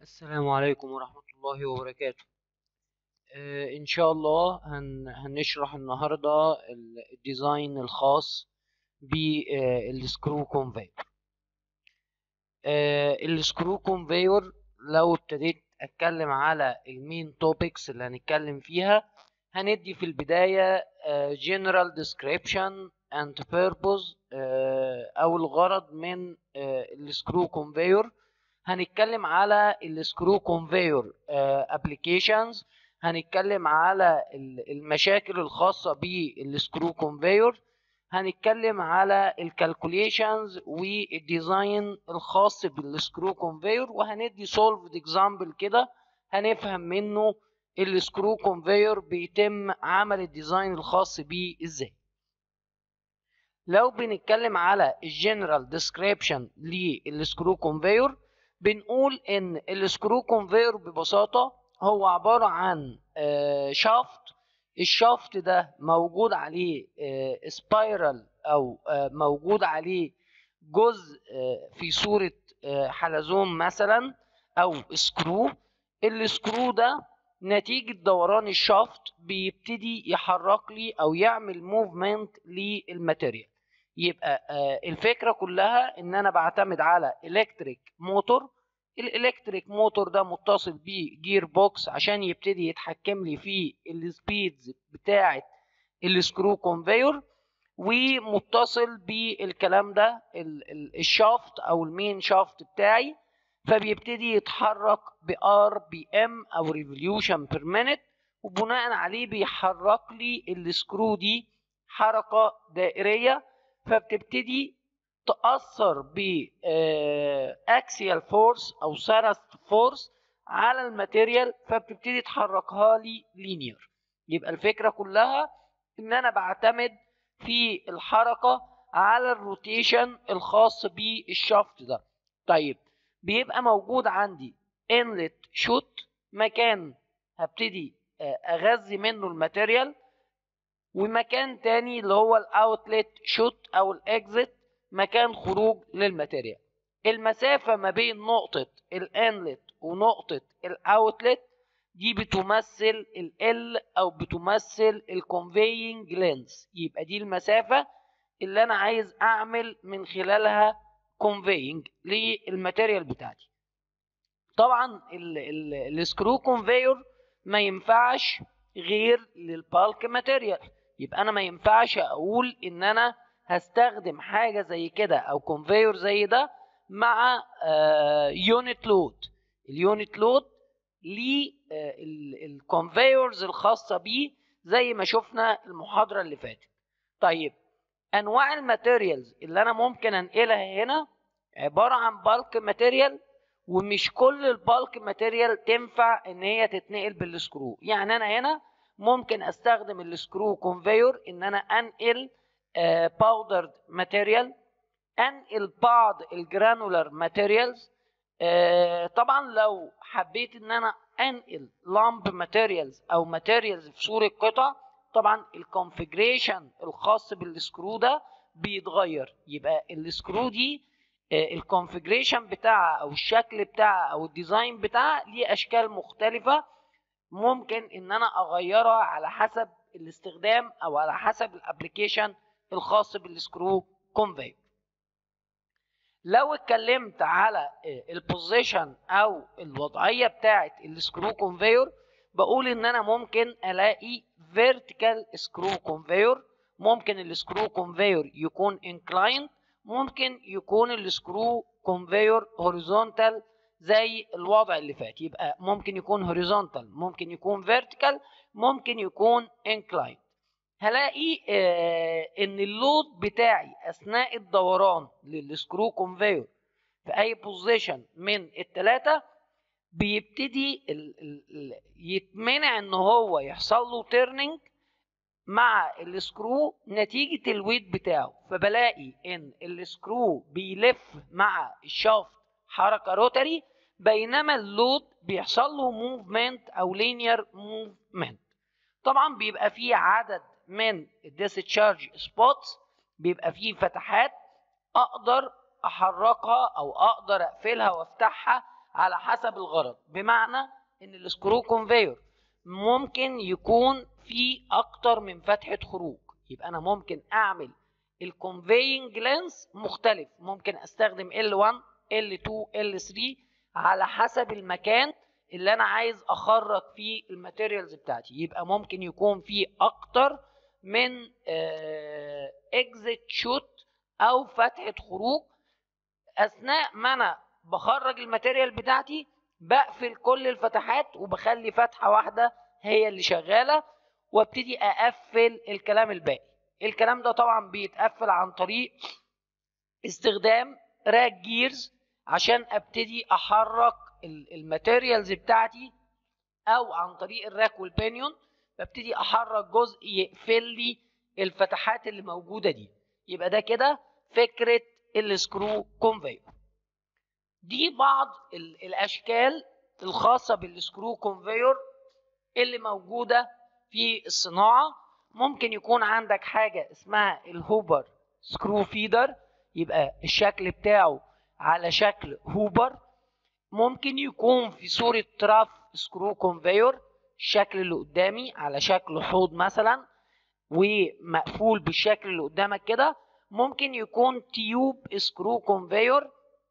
السلام عليكم ورحمة الله وبركاته آه إن شاء الله هن هنشرح النهاردة ال- الديزاين الخاص بالسكرو كونفيور السكرو كونفيور لو ابتديت أتكلم على المين توبكس اللي هنتكلم فيها هندي في البداية آه general description and purpose آه أو الغرض من السكرو كونفيور هنتكلم على السكرو كونفيور ابلكيشنز هنتكلم على ال- المشاكل الخاصه بالسكرو كونفيور هنتكلم على الكالكوليشنز والديزاين الخاص بالسكرو كونفيور وهندي سولفد اكزامبل كده هنفهم منه السكرو كونفيور بيتم عمل الديزاين الخاص بيه ازاي لو بنتكلم على الجنرال ديسكريبشن للسكرو كونفيور بنقول ان السكرو كونفير ببساطه هو عباره عن شافت الشافت ده موجود عليه سبايرال او آه، موجود عليه جزء آه، في صوره آه، حلزون مثلا او سكرو السكرو ده نتيجة دوران الشافت بيبتدي يحرك لي او يعمل موفمنت للماتيريال يبقى آه، الفكرة كلها ان انا بعتمد على الكتريك موتور الالكتريك موتور ده متصل بجير بوكس عشان يبتدي يتحكم لي في السبيدز بتاعة السكرو كونفيور ومتصل بالكلام ده ال- ال- الشافت او المين شافت بتاعي فبيبتدي يتحرك بار بي ام او ريفوليوشن بير مينيت وبناء عليه بيحرك لي السكرو دي حركة دائرية فبتبتدي تأثر ب اكسيال فورس او سارست فورس على الماتيريال فبتبتدي تحركها لي لينير يبقى الفكرة كلها ان انا بعتمد في الحركة على الروتيشن الخاص بالشافت ده طيب بيبقى موجود عندي انلت شوت مكان هبتدي آه، اغذي منه الماتيريال ومكان تاني اللي هو الاوتلت شوت او الاكزit مكان خروج للماتيريال المسافة ما بين نقطة الانلت ونقطة الاوتلت دي بتمثل ال L او بتمثل الكونفينج لينس يبقى دي المسافة اللي انا عايز اعمل من خلالها كونفينج للماتيريال بتاعتي طبعا السكرو كونفيور ما ينفعش غير للبالك ماتيريال يبقى انا ما ينفعش اقول ان انا هستخدم حاجه زي كده او كونفيور زي ده مع يونت لود اليونت لود للكونفيورز الخاصه بيه زي ما شفنا المحاضره اللي فاتت طيب انواع الماتيريالز اللي انا ممكن انقلها هنا عباره عن بالك ماتيريال ومش كل البالك ماتيريال تنفع ان هي تتنقل بالسكرو يعني انا هنا ممكن استخدم السكرو كونفيور ان انا انقل باودرد ماتيريال انقل بعض الجرانولار ماتيريالز طبعا لو حبيت ان انا انقل لامب ماتيريالز او ماتيريالز في صوره قطع طبعا الكونفيجريشن الخاص بالسكرو ده بيتغير يبقى السكرو دي الكونفيجريشن بتاعها او الشكل بتاعها او الديزاين بتاعها ليه اشكال مختلفه ممكن ان انا اغيرها على حسب الاستخدام او على حسب الابلكيشن الخاص بالسكرو كونفير لو اتكلمت على البوزيشن او الوضعيه بتاعه السكرو كونفيور بقول ان انا ممكن الاقي فيرتيكال سكرو كونفيور ممكن السكرو كونفيور يكون انكلايند ممكن يكون السكرو كونفيور هوريزونتال زي الوضع اللي فات يبقى ممكن يكون هوريزونتال ممكن يكون فيرتيكال ممكن يكون انكلاين هلاقي آه ان اللود بتاعي اثناء الدوران للسكرو كونفيور في اي بوزيشن من الثلاثه بيبتدي ال ال يتمنع ان هو يحصل له تيرنينج مع السكرو نتيجة الويت بتاعه فبلاقي ان السكرو بيلف مع الشافت حركة روتري بينما اللود بيحصل له موفمنت او لينير موفمنت طبعا بيبقى فيه عدد من الديسشارج سبوتس بيبقى فيه فتحات اقدر احركها او اقدر اقفلها وافتحها على حسب الغرض بمعنى ان السكرو كونفيور ممكن يكون في اكتر من فتحه خروج يبقى انا ممكن اعمل الكونفينج لينس مختلف ممكن استخدم L1 L2 L3 على حسب المكان اللي انا عايز اخرج فيه الماتيريالز بتاعتي يبقى ممكن يكون في اكتر من اكزيت شوت او فتحه خروج اثناء ما انا بخرج الماتيريال بتاعتي بقفل كل الفتحات وبخلي فتحه واحده هي اللي شغاله وابتدي اقفل الكلام الباقي الكلام ده طبعا بيتقفل عن طريق استخدام راك جيرز عشان ابتدي احرك الماتيريالز بتاعتي او عن طريق الراك والبينيون ببتدي احرك جزء يقفل لي الفتحات اللي موجوده دي يبقى ده كده فكره السكرو كونفير دي بعض الاشكال الخاصه بالسكرو كونفير اللي موجوده في الصناعه ممكن يكون عندك حاجه اسمها الهوبر سكرو فيدر يبقى الشكل بتاعه على شكل هوبر ممكن يكون في صورة تراف سكرو كونفيور الشكل اللي قدامي على شكل حوض مثلا ومقفول بالشكل اللي قدامك كده ممكن يكون تيوب سكرو كونفيور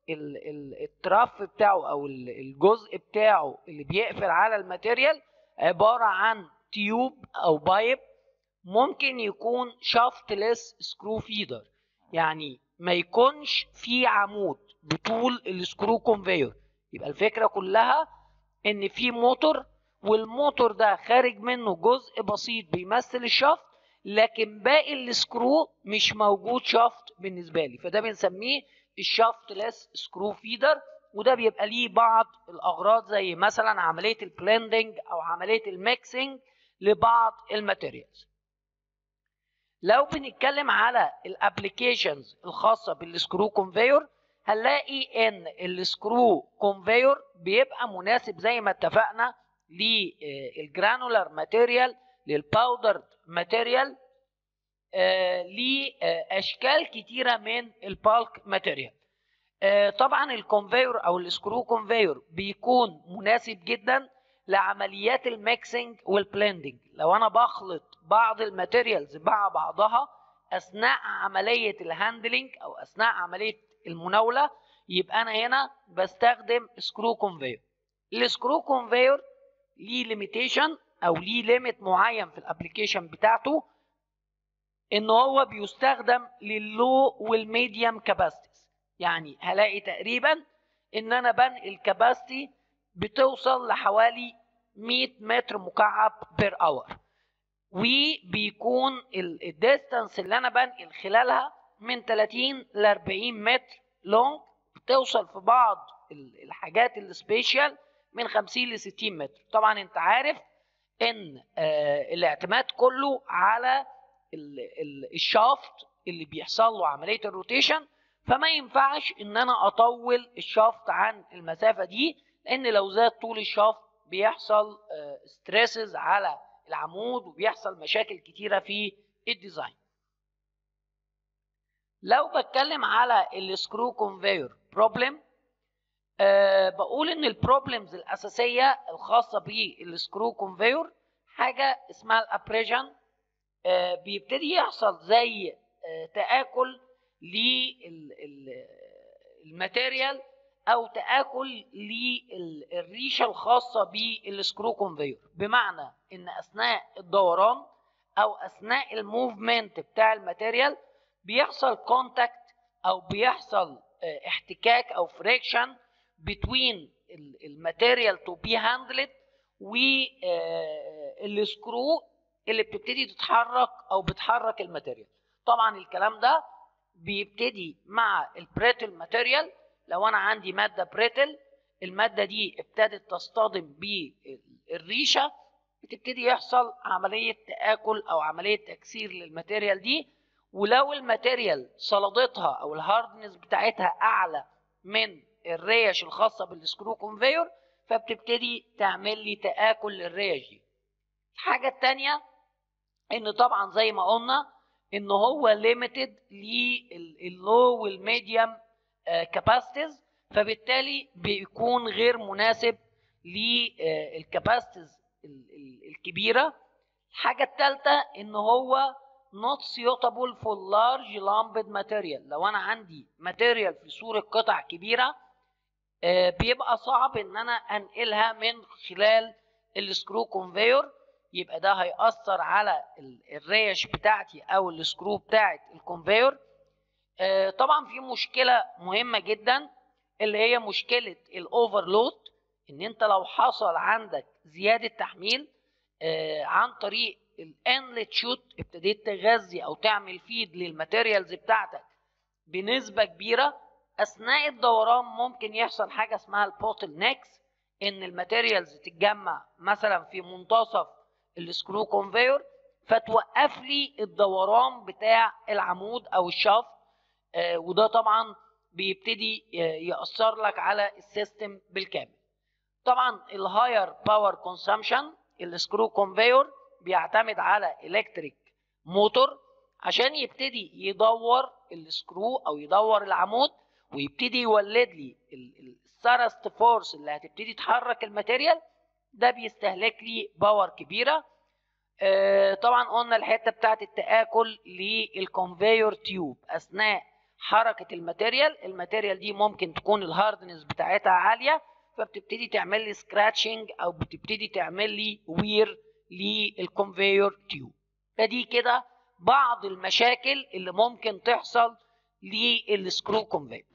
التراف بتاعه او الجزء بتاعه اللي بيقفل على الماتيريال عبارة عن تيوب او بايب ممكن يكون شافتلس سكرو فيدر يعني ما يكونش في عمود بطول السكرو كونفيور يبقى الفكره كلها ان في موتور والموتور ده خارج منه جزء بسيط بيمثل الشافت لكن باقي السكرو مش موجود شافت بالنسبه لي فده بنسميه الشافتلس سكرو فيدر وده بيبقى ليه بعض الاغراض زي مثلا عمليه البلندنج او عمليه الميكسنج لبعض الماتيريالز لو بنتكلم على الابلكيشنز الخاصه بالسكرو كونفيور هنلاقي ان السكرو كونفيور بيبقى مناسب زي ما اتفقنا للجرانولار ماتيريال للباودر ماتيريال لاشكال كتيره من البالك ماتيريال طبعا الكونفيور او السكرو كونفيور بيكون مناسب جدا لعمليات الميكسنج والبلندنج لو انا بخلط بعض الماتيريالز مع بعضها اثناء عمليه الهاندلنج او اثناء عمليه المناوله يبقى انا هنا بستخدم سكرو كونفيور السكرو كونفيور ليه ليميتيشن او ليه ليميت معين في الابلكيشن بتاعته ان هو بيستخدم لللو والميديوم كاباسيتيز يعني هلاقي تقريبا ان انا بنقل كاباسيتي بتوصل لحوالي 100 متر مكعب بير اور وبيكون الديستانس اللي انا بنقل خلالها من 30 ل 40 متر لونج بتوصل في بعض الحاجات السبيشال من 50 ل 60 متر طبعا انت عارف ان آه الاعتماد كله على ال ال الشافت اللي بيحصل له عمليه الروتيشن فما ينفعش ان انا اطول الشافت عن المسافه دي لان لو زاد طول الشافت بيحصل آه ستريسز على العمود وبيحصل مشاكل كتيره في الديزاين لو بتكلم على السكرو كونفيور بروبلم أه بقول ان البروبلمز الاساسيه الخاصه بالسكرو كونفيور حاجه اسمها الابريجن أه بيبتدي يحصل زي أه تاكل للماتيريال او تاكل للريشه الخاصه بالسكرو كونفيور بمعنى ان اثناء الدوران او اثناء الموفمنت بتاع الماتيريال بيحصل كونتاكت او بيحصل احتكاك او فريكشن بتوين الماتيريال تو بي هاندلد والسكرو اللي بتبتدي تتحرك او بتحرك الماتيريال طبعا الكلام ده بيبتدي مع البريتل ماتيريال لو انا عندي ماده بريتل الماده دي ابتدت تصطدم بالريشه بتبتدي يحصل عمليه تاكل او عمليه تكسير للماتيريال دي ولو الماتيريال صلادتها او الهاردنس بتاعتها اعلى من الريش الخاصه بالسكرو كونفيور فبتبتدي تعمل لي تاكل للريش دي الحاجه الثانيه ان طبعا زي ما قلنا ان هو ليميتد لللو والميديوم كاباسيتيز فبالتالي بيكون غير مناسب للكاباسيتيز الكبيره الحاجه الثالثه ان هو not suitable for large lumped material لو انا عندي ماتيريال في صوره قطع كبيره آه، بيبقى صعب ان انا انقلها من خلال السكرو كونفيور يبقى ده هيأثر على الريش بتاعتي او السكرو بتاعت الكونفيور آه، طبعا في مشكله مهمه جدا اللي هي مشكله الاوفرلود ان انت لو حصل عندك زياده تحميل آه، عن طريق الانلت شوت ابتديت تغذي او تعمل فيد للماتيريالز بتاعتك بنسبه كبيره اثناء الدوران ممكن يحصل حاجه اسمها البوتل نيكس ان الماتيريالز تتجمع مثلا في منتصف السكرو كونفيور فتوقف لي الدوران بتاع العمود او الشاف آه وده طبعا بيبتدي ياثر لك على السيستم بالكامل طبعا الهاير باور كونسامشن السكرو كونفيور بيعتمد على الكتريك موتور عشان يبتدي يدور السكرو او يدور العمود ويبتدي يولد لي الثرست فورس اللي هتبتدي تحرك الماتيريال ده بيستهلك لي باور كبيره آه طبعا قلنا الحته بتاعت التاكل للكونفيور تيوب اثناء حركه الماتيريال الماتيريال دي ممكن تكون الهاردنس بتاعتها عاليه فبتبتدي تعمل لي سكراتشنج او بتبتدي تعمل لي وير للكونفيور تيوب فدي كده بعض المشاكل اللي ممكن تحصل للسكرو كونفيور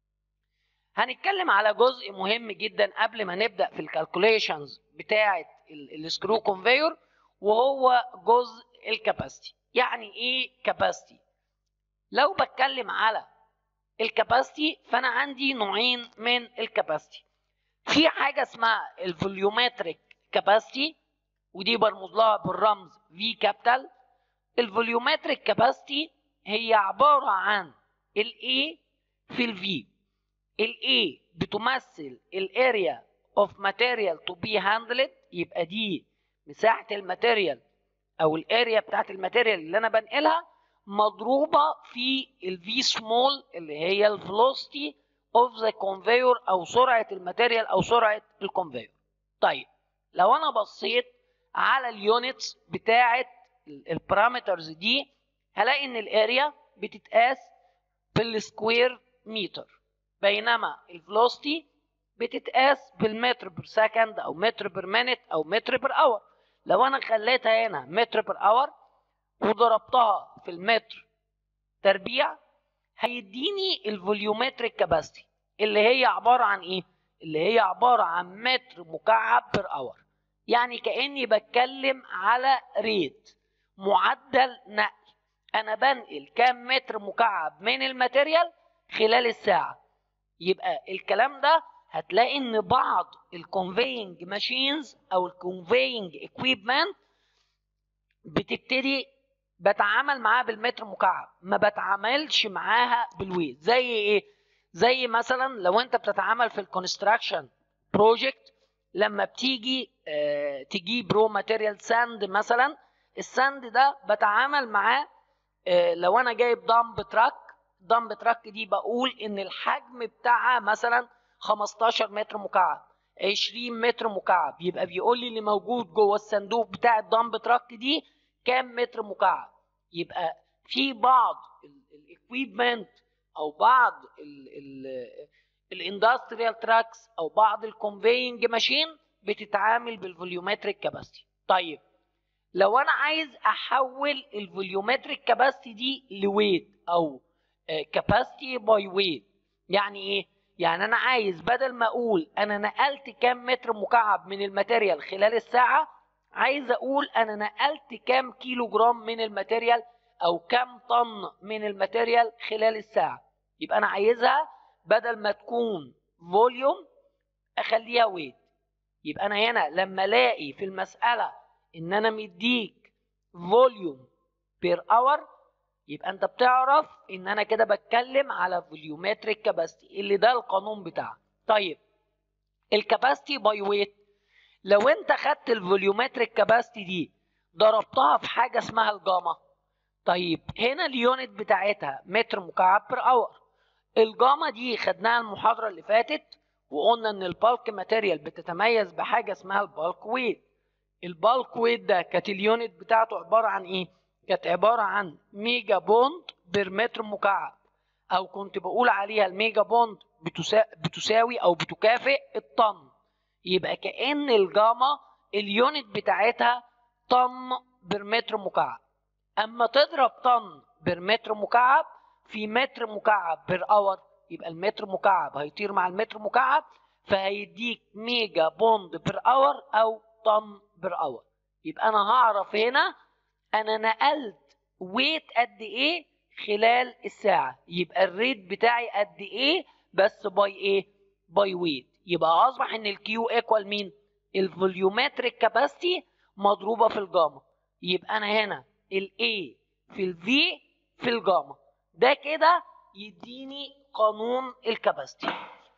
هنتكلم على جزء مهم جدا قبل ما نبدا في الكالكوليشنز بتاعه السكرو كونفيور وهو جزء الكاباسيتي يعني ايه كاباسيتي لو بتكلم على الكاباسيتي فانا عندي نوعين من الكاباسيتي في حاجه اسمها الفوليومتريك كاباسيتي ودي برمز لها بالرمز في كابيتال الفوليومتريك كاباسيتي هي عباره عن الاي في الفي الاي بتمثل الاريا اوف ماتيريال تو بي هاندلد يبقى دي مساحه الماتيريال او الاريا بتاعت الماتيريال اللي انا بنقلها مضروبه في الفي سمول اللي هي الفلوستي اوف ذا كونفيور او سرعه الماتيريال او سرعه الكونفيور طيب لو انا بصيت على اليونتس بتاعه البارامترز دي هلاقي ان الاريا بتتقاس بالسكوير متر بينما الفلوستي بتتقاس بالمتر بير سكند او متر بير مينت او متر بير اور لو انا خليتها هنا متر بير اور وضربتها في المتر تربيع هيديني الفوليومتريك كاباسيتي اللي هي عباره عن ايه اللي هي عباره عن متر مكعب بير اور يعني كاني بتكلم على ريت معدل نقل انا بنقل كام متر مكعب من الماتيريال خلال الساعه يبقى الكلام ده هتلاقي ان بعض الكونفينج ماشينز او الكونفينج اكويبمنت بتبتدي بتعامل معاها بالمتر مكعب ما بتعاملش معاها بالويت زي ايه زي مثلا لو انت بتتعامل في الكونستراكشن بروجكت لما بتيجي اه تجيب رو ماتيريال ساند مثلا الساند ده بتعامل معاه اه لو انا جايب دامب تراك دامب تراك دي بقول ان الحجم بتاعها مثلا 15 متر مكعب 20 متر مكعب يبقى بيقول لي اللي موجود جوه الصندوق بتاع الدامب تراك دي كام متر مكعب يبقى في بعض الاكويبمنت او بعض الاندستريال تراكس او بعض الكونفينج ماشين بتتعامل بالفوليومتريك كاباسيتي طيب لو انا عايز احول الفوليومتريك كاباسيتي دي لويت او كاباسيتي باي ويت يعني ايه يعني انا عايز بدل ما اقول انا نقلت كام متر مكعب من الماتيريال خلال الساعه عايز اقول انا نقلت كام كيلو جرام من الماتيريال او كام طن من الماتيريال خلال الساعه يبقى انا عايزها بدل ما تكون فوليوم اخليها ويت يبقى انا هنا لما الاقي في المساله ان انا مديك فوليوم بير اور يبقى انت بتعرف ان انا كده بتكلم على فوليومتريك كاباسيتي اللي ده القانون بتاعها طيب الكاباسيتي باي ويت لو انت خدت الفوليومتريك كاباسيتي دي ضربتها في حاجه اسمها الجاما طيب هنا اليونت بتاعتها متر مكعب بر اور الجاما دي خدناها المحاضره اللي فاتت وقلنا ان البالك ماتيريال بتتميز بحاجه اسمها البالك ويت البالك ويت ده كانت اليونت بتاعته عباره عن ايه كانت عباره عن ميجا بوند بير متر مكعب او كنت بقول عليها الميجا بوند بتساوي او بتكافئ الطن يبقى كأن الجاما اليونت بتاعتها طن بير متر مكعب اما تضرب طن بير متر مكعب في متر مكعب بير اور يبقى المتر مكعب هيطير مع المتر مكعب فهيديك ميجا بوند بير اور او طن بير اور يبقى انا هعرف هنا انا نقلت ويت قد ايه خلال الساعه يبقى الريت بتاعي قد ايه بس باي ايه باي ويت يبقى اصبح ان الكيو ايكوال مين الفوليومتريك كاباسيتي مضروبه في الجاما يبقى انا هنا الاي في الفي في الجاما ده كده يديني قانون الكاباسيتي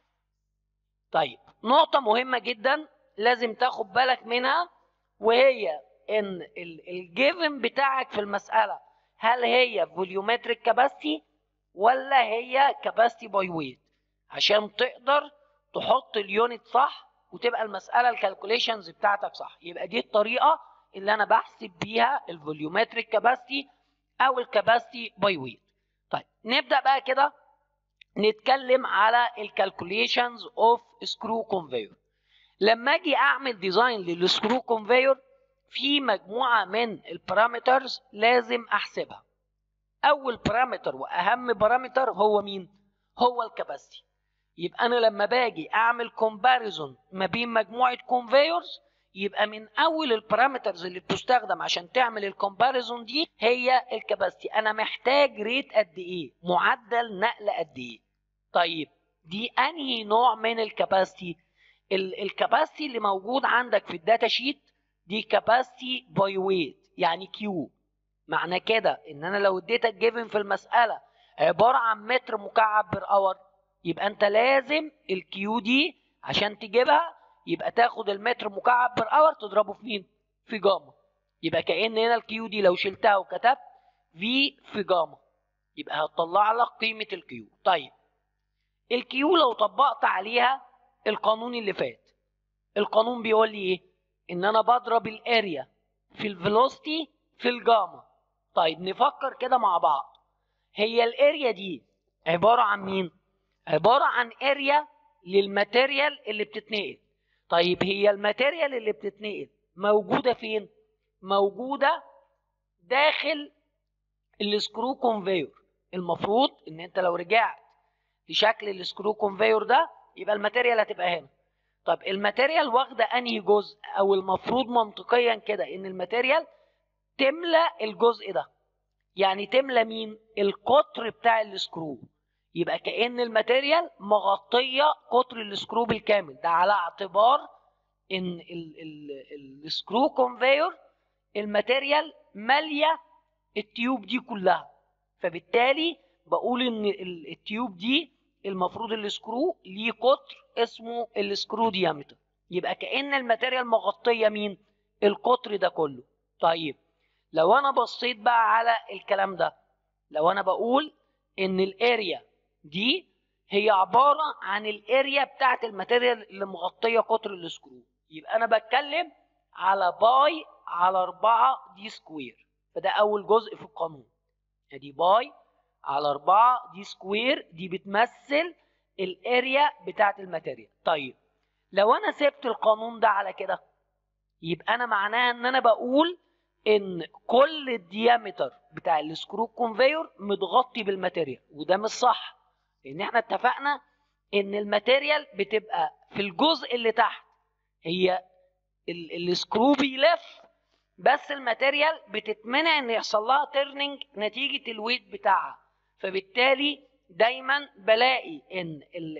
طيب نقطه مهمه جدا لازم تاخد بالك منها وهي ان الجيفن بتاعك في المساله هل هي فوليومتريك كاباسيتي ولا هي كاباسيتي باي ويت عشان تقدر تحط اليونت صح وتبقى المساله الكالكوليشنز بتاعتك صح يبقى دي الطريقه اللي انا بحسب بيها الفوليومتريك كاباسيتي او الكاباسيتي باي ويت طيب نبدا بقى كده نتكلم على الكالكوليشنز اوف سكرو كونفيور لما اجي اعمل ديزاين للسكرو كونفيور في مجموعه من البارامترز لازم احسبها اول بارامتر واهم بارامتر هو مين هو الكاباسيتي يبقى انا لما باجي اعمل كومباريزون ما بين مجموعه كونفيورز يبقى من اول البارامترز اللي بتستخدم عشان تعمل الكومباريزون دي هي الكباستي انا محتاج ريت قد ايه معدل نقل قد ايه طيب دي انهي نوع من الكباستي الكباستي اللي موجود عندك في الداتا شيت دي كباستي باي ويت يعني كيو معنى كده ان انا لو اديتك جيفن في المساله عباره عن متر مكعب بر اور يبقى انت لازم الكيو دي عشان تجيبها يبقى تاخد المتر مكعب بر اور تضربه في مين في جاما يبقى كأن هنا الكيو دي لو شلتها وكتبت في في جاما يبقى هتطلع لك قيمة الكيو طيب الكيو لو طبقت عليها القانون اللي فات القانون بيقول لي ايه ان انا بضرب الاريا في الفيلوسيتي في الجاما طيب نفكر كده مع بعض هي الاريا دي عبارة عن مين عبارة عن اريا للماتيريال اللي بتتنقل طيب هي الماتيريال اللي بتتنقل موجودة فين موجودة داخل السكرو كونفيور المفروض ان انت لو رجعت لشكل السكرو كونفيور ده يبقى الماتيريال هتبقى هنا طب الماتيريال واخده انهي جزء او المفروض منطقيا كده ان الماتيريال تملى الجزء ده يعني تملى مين القطر بتاع السكرو يبقى كأن الماتيريال مغطية قطر السكرو بالكامل ده على اعتبار ان السكرو كونفيور الماتيريال مالية التيوب دي كلها فبالتالي بقول ان التيوب دي المفروض السكرو ليه قطر اسمه السكرو ديامتر يبقى كأن الماتيريال مغطية مين القطر ده كله طيب لو انا بصيت بقى على الكلام ده لو انا بقول ان الاريا دي هي عبارة عن الاريا بتاعت الماتيريال اللي مغطية قطر السكرو يبقى أنا بتكلم على باي على 4 دي سكوير فده أول جزء في القانون ادي باي على 4 دي سكوير دي بتمثل الاريا بتاعت الماتيريال طيب لو أنا سبت القانون ده على كده يبقى أنا معناها إن أنا بقول ان كل الديامتر بتاع السكرو كونفيور متغطي بالماتيريال وده مش صح لان احنا اتفقنا ان الماتيريال بتبقى في الجزء اللي تحت هي السكرو بيلف بس الماتيريال بتتمنع ان يحصل لها تيرنينج نتيجه الويت بتاعها فبالتالي دايما بلاقي ان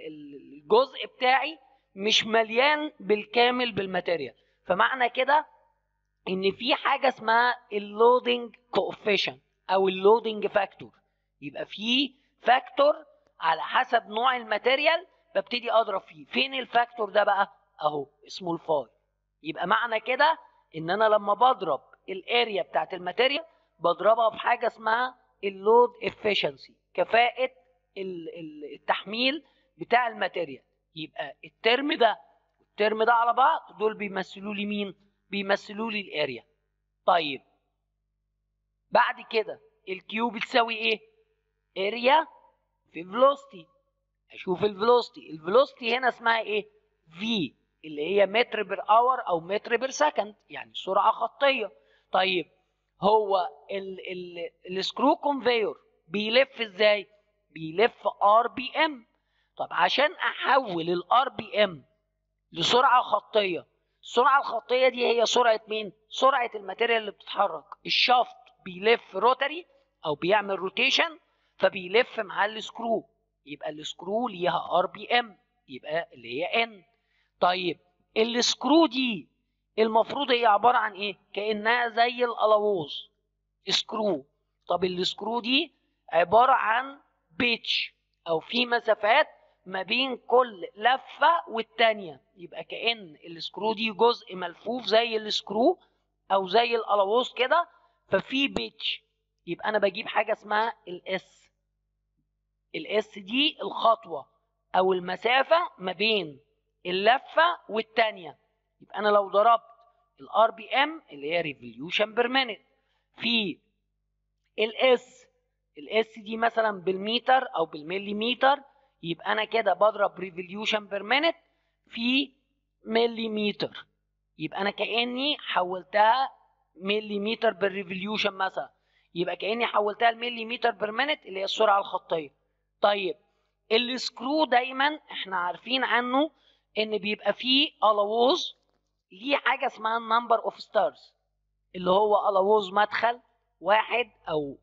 الجزء بتاعي مش مليان بالكامل بالماتيريال فمعنى كده ان في حاجه اسمها اللودنج كوفيشن او اللودنج فاكتور يبقى في فاكتور على حسب نوع الماتيريال ببتدي اضرب فيه فين الفاكتور ده بقى اهو اسمه الفاي يبقى معنى كده ان انا لما بضرب الاريا بتاعت الماتيريال بضربها بحاجه اسمها اللود افيشنسي كفاءه التحميل بتاع الماتيريال يبقى الترم ده والترم ده على بعض دول بيمثلوا لي مين بيمثلوا لي الاريا طيب بعد كده الكيو بتساوي ايه اريا في فيلوستي اشوف الفيلوستي الفيلوستي هنا اسمها ايه في اللي هي متر بير اور او متر بير سكند يعني سرعه خطيه طيب هو السكرو كونفيور بيلف ازاي بيلف ار بي ام طب عشان احول الار بي ام لسرعه خطيه السرعه الخطيه دي هي سرعه مين سرعه الماتيريال اللي بتتحرك الشافت بيلف روتري او بيعمل روتيشن فبيلف مع السكرو يبقى السكرو ليها ار بي ام يبقى اللي هي ان طيب السكرو دي المفروض هي عباره عن ايه كانها زي الالووز سكرو طب السكرو دي عباره عن بيتش او في مسافات ما بين كل لفه والتانيه يبقى كان السكرو دي جزء ملفوف زي السكرو او زي الالووز كده ففي بيتش يبقى انا بجيب حاجه اسمها الاس الاس دي الخطوه او المسافه ما بين اللفه والتانيه يبقى انا لو ضربت الار بي ام اللي هي ريفوليوشن بير مينيت في الاس الاس دي مثلا بالمتر او بالمليمتر يبقى انا كده بضرب ريفوليوشن بير مينيت في مليمتر يبقى انا كاني حولتها مليمتر بالريفوليوشن مثلا يبقى كاني حولتها لمليمتر بير مينيت اللي هي السرعه الخطيه طيب السكرو دايما احنا عارفين عنه ان بيبقى فيه الووز ليه حاجه اسمها النمبر اوف ستارز اللي هو الووز مدخل واحد او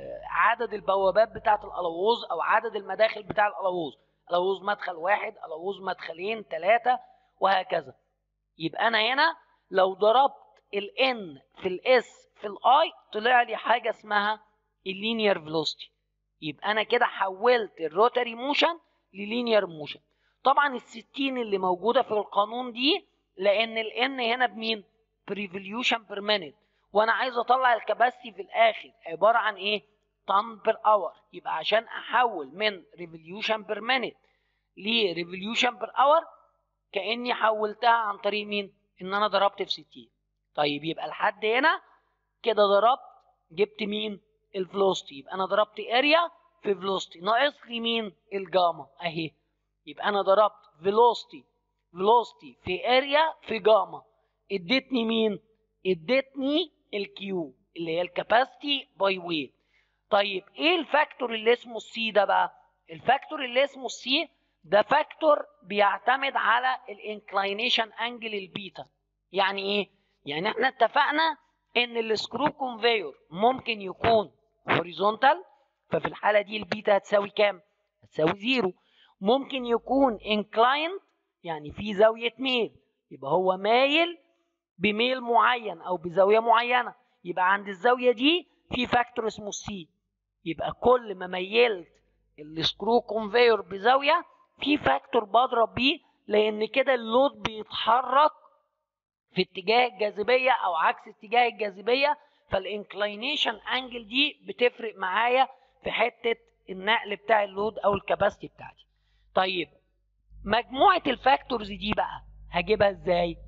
عدد البوابات بتاعه الالووز او عدد المداخل بتاع الالووز الووز مدخل واحد الووز مدخلين ثلاثه وهكذا يبقى انا هنا لو ضربت الان في الاس في الاي طلع لي حاجه اسمها اللينير فيلوسيتي يبقى انا كده حولت الروتري موشن للينير موشن طبعا الستين اللي موجوده في القانون دي لان الان هنا بمين بريفوليوشن بير مينيت وانا عايز اطلع الكباسيتي في الاخر عباره عن ايه طن بير اور يبقى عشان احول من ريفوليوشن بير مينيت لريفوليوشن بير اور كاني حولتها عن طريق مين ان انا ضربت في 60 طيب يبقى لحد هنا كده ضربت جبت مين الفلوستي يبقى انا ضربت اريا في فلوستي ناقص لي مين الجاما اهي يبقى انا ضربت فيلوستي فيلوستي في اريا في جاما ادتني مين ادتني الكيو اللي هي الكاباسيتي باي ويت طيب ايه الفاكتور اللي اسمه السي ده بقى الفاكتور اللي اسمه السي ده فاكتور بيعتمد على الانكلاينيشن انجل البيتا يعني ايه يعني احنا اتفقنا ان السكرو كونفيور ممكن يكون هوريزونتال ففي الحاله دي البيتا هتساوي كام هتساوي زيرو ممكن يكون انكلايند يعني في زاويه ميل يبقى هو مايل بميل معين او بزاويه معينه يبقى عند الزاويه دي في فاكتور اسمه سي يبقى كل ما ميلت السكرو كونفيور بزاويه في فاكتور بضرب بيه لان كده اللود بيتحرك في اتجاه الجاذبيه او عكس اتجاه الجاذبيه فالانكلينيشن انجل دي بتفرق معايا في حته النقل بتاع اللود او الكباستي بتاعتي طيب مجموعه الفاكتورز دي بقى هجيبها ازاي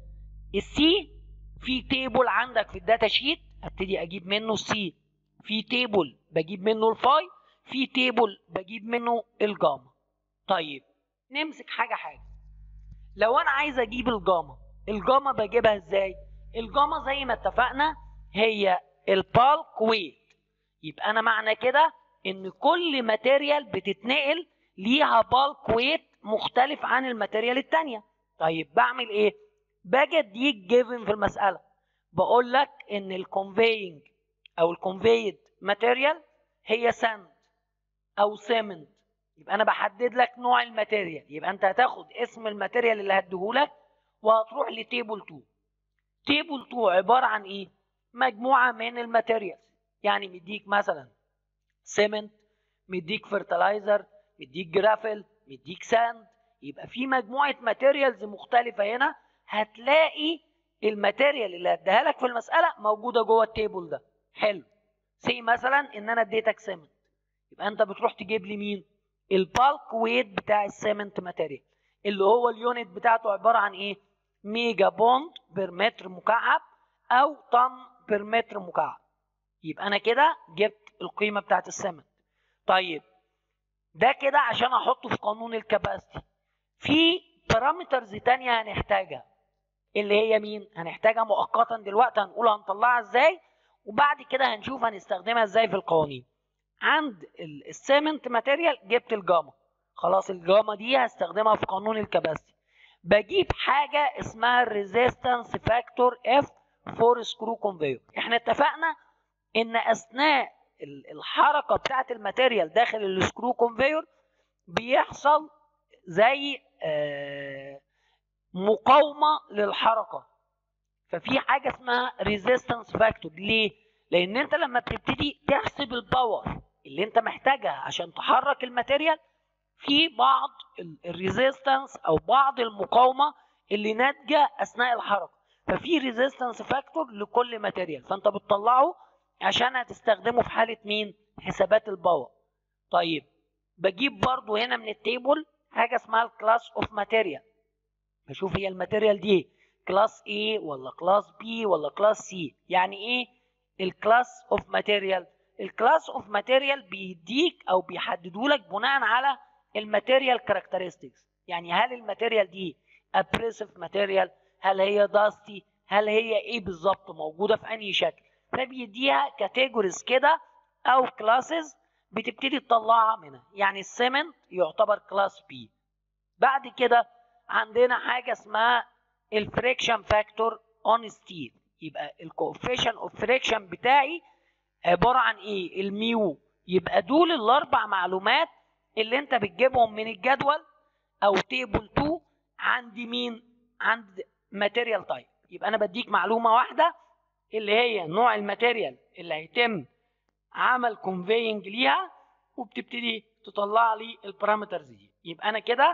السي في تيبل عندك في الداتا شيت ابتدي اجيب منه السي في تيبل بجيب منه الفاي في تيبل بجيب منه الجاما طيب نمسك حاجه حاجه لو انا عايز اجيب الجاما الجاما بجيبها ازاي الجاما زي ما اتفقنا هي البالك ويت يبقى انا معنى كده ان كل ماتيريال بتتنقل ليها بالك ويت مختلف عن الماتيريال التانية طيب بعمل ايه باجي اديك جيفن في المساله بقول لك ان الكونفينج او الكونفيد ماتيريال هي ساند او سيمنت يبقى انا بحدد لك نوع الماتيريال يبقى انت هتاخد اسم الماتيريال اللي هديهولك وهتروح لتيبل 2 تيبل 2 عباره عن ايه مجموعه من الماتيريال يعني مديك مثلا سيمنت مديك فرتلايزر مديك جرافل مديك ساند يبقى في مجموعه ماتيريالز مختلفه هنا هتلاقي الماتيريال اللي هديها لك في المساله موجوده جوه التيبل ده حلو سي مثلا ان انا اديتك سيمنت يبقى انت بتروح تجيب لي مين البالك ويت بتاع السيمنت ماتيريال اللي هو اليونت بتاعته عباره عن ايه ميجا بوند بير متر مكعب او طن بير متر مكعب يبقى انا كده جبت القيمه بتاعت السيمنت طيب ده كده عشان احطه في قانون الكباستي في بارامترز تانية هنحتاجها اللي هي مين هنحتاجها مؤقتا دلوقتي هنقول هنطلعها ازاي وبعد كده هنشوف هنستخدمها ازاي في القوانين عند السيمنت ماتيريال جبت الجاما خلاص الجاما دي هستخدمها في قانون الكباستي بجيب حاجه اسمها الريزيستنس فاكتور اف فور سكرو كونفير احنا اتفقنا ان اثناء الحركه بتاعه الماتيريال داخل السكرو كونفير بيحصل زي مقاومه للحركه ففي حاجه اسمها ريزيستنس فاكتور ليه لان انت لما بتبتدي تحسب الباور اللي انت محتاجها عشان تحرك الماتيريال في بعض الريزيستنس او بعض المقاومه اللي ناتجه اثناء الحركه ففي ريزيستنس فاكتور لكل ماتيريال فانت بتطلعه عشان هتستخدمه في حاله مين حسابات الباور طيب بجيب برضو هنا من التيبل حاجه اسمها الكلاس اوف ماتيريال بشوف هي الماتيريال دي كلاس A ولا كلاس B ولا كلاس C يعني ايه الكلاس اوف ماتيريال الكلاس اوف ماتيريال بيديك او بيحددوا لك بناء على الماتيريال كاركترستكس يعني هل الماتيريال دي ابريسيف ماتيريال هل هي داستي هل هي ايه بالظبط موجوده في انهي شكل فبيديها كاتيجوريز كده او كلاسز بتبتدي تطلعها منها يعني السيمنت يعتبر كلاس بي بعد كده عندنا حاجه اسمها الفريكشن فاكتور اون ستيل يبقى الكوفيشن اوف فريكشن بتاعي عباره عن ايه الميو يبقى دول الاربع معلومات اللي انت بتجيبهم من الجدول او تيبل 2 عند مين عند ماتيريال تايب يبقى انا بديك معلومه واحده اللي هي نوع الماتيريال اللي هيتم عمل كونفينج ليها وبتبتدي تطلع لي البارامترز دي يبقى انا كده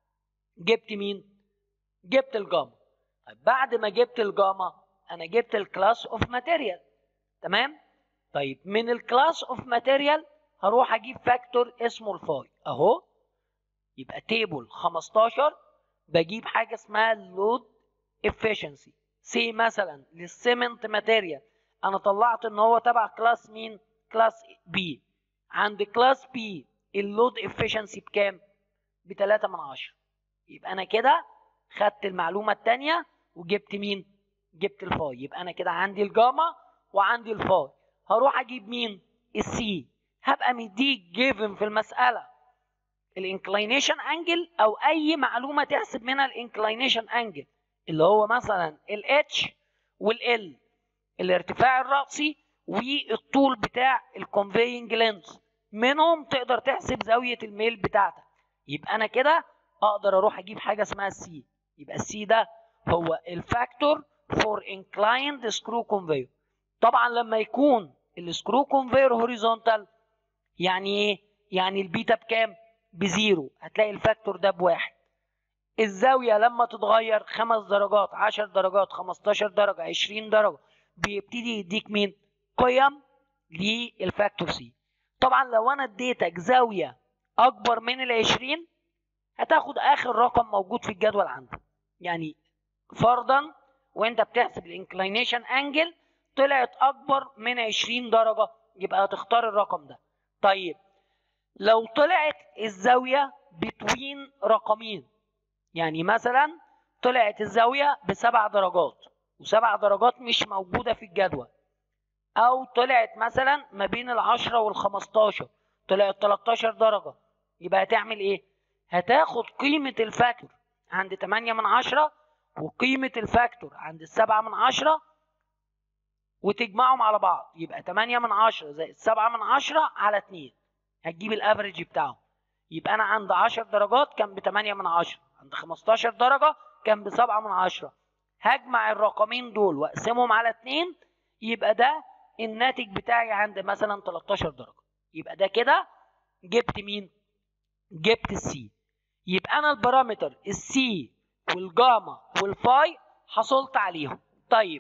جبت مين جبت الجاما طيب بعد ما جبت الجاما انا جبت الكلاس اوف ماتيريال تمام طيب من الكلاس اوف ماتيريال هروح اجيب فاكتور اسمه الفاي اهو يبقى تيبل 15 بجيب حاجه اسمها اللود افشنسي سي مثلا للسيمنت ماتيريال انا طلعت ان هو تبع كلاس مين كلاس بي عند كلاس بي اللود افشنسي بكام ب 3 من 10 يبقى انا كده خدت المعلومه الثانيه وجبت مين جبت الفاي يبقى انا كده عندي الجاما وعندي الفاي هروح اجيب مين السي هبقى مديك جيفن في المساله الانكلينيشن انجل او اي معلومه تحسب منها الانكلينيشن انجل اللي هو مثلا الاتش والال الارتفاع الرأسي والطول بتاع الكونفينج لينز منهم تقدر تحسب زاويه الميل بتاعتك يبقى انا كده اقدر اروح اجيب حاجه اسمها السي يبقى السي ده هو الفاكتور فور انكلايند سكرو كونفير طبعا لما يكون السكرو كونفير هوريزونتال يعني ايه يعني البيتا بكام بزيرو هتلاقي الفاكتور ده بواحد الزاوية لما تتغير خمس درجات عشر درجات خمستاشر درجة عشرين درجة بيبتدي يديك مين قيم للفاكتور سي طبعا لو انا اديتك زاوية اكبر من العشرين هتاخد اخر رقم موجود في الجدول عندك يعني فرضا وانت بتحسب الانكلينيشن انجل طلعت اكبر من 20 درجة يبقى هتختار الرقم ده طيب لو طلعت الزاوية بتوين رقمين يعني مثلا طلعت الزاوية بسبع درجات وسبع درجات مش موجودة في الجدول أو طلعت مثلا ما بين العشرة والخمستاشر طلعت 13 درجة يبقى هتعمل إيه؟ هتاخد قيمة الفاكتور عند 8 من عشرة وقيمة الفاكتور عند السبعة من عشرة وتجمعهم على بعض يبقى 8 من 10 زائد 7 من 10 على 2 هتجيب الافريج بتاعه يبقى انا عند 10 درجات كان ب 8 من 10 عند 15 درجه كان ب 7 من 10 هجمع الرقمين دول واقسمهم على 2 يبقى ده الناتج بتاعي عند مثلا 13 درجه يبقى ده كده جبت مين جبت السي يبقى انا البارامتر السي والجاما والفاي حصلت عليهم طيب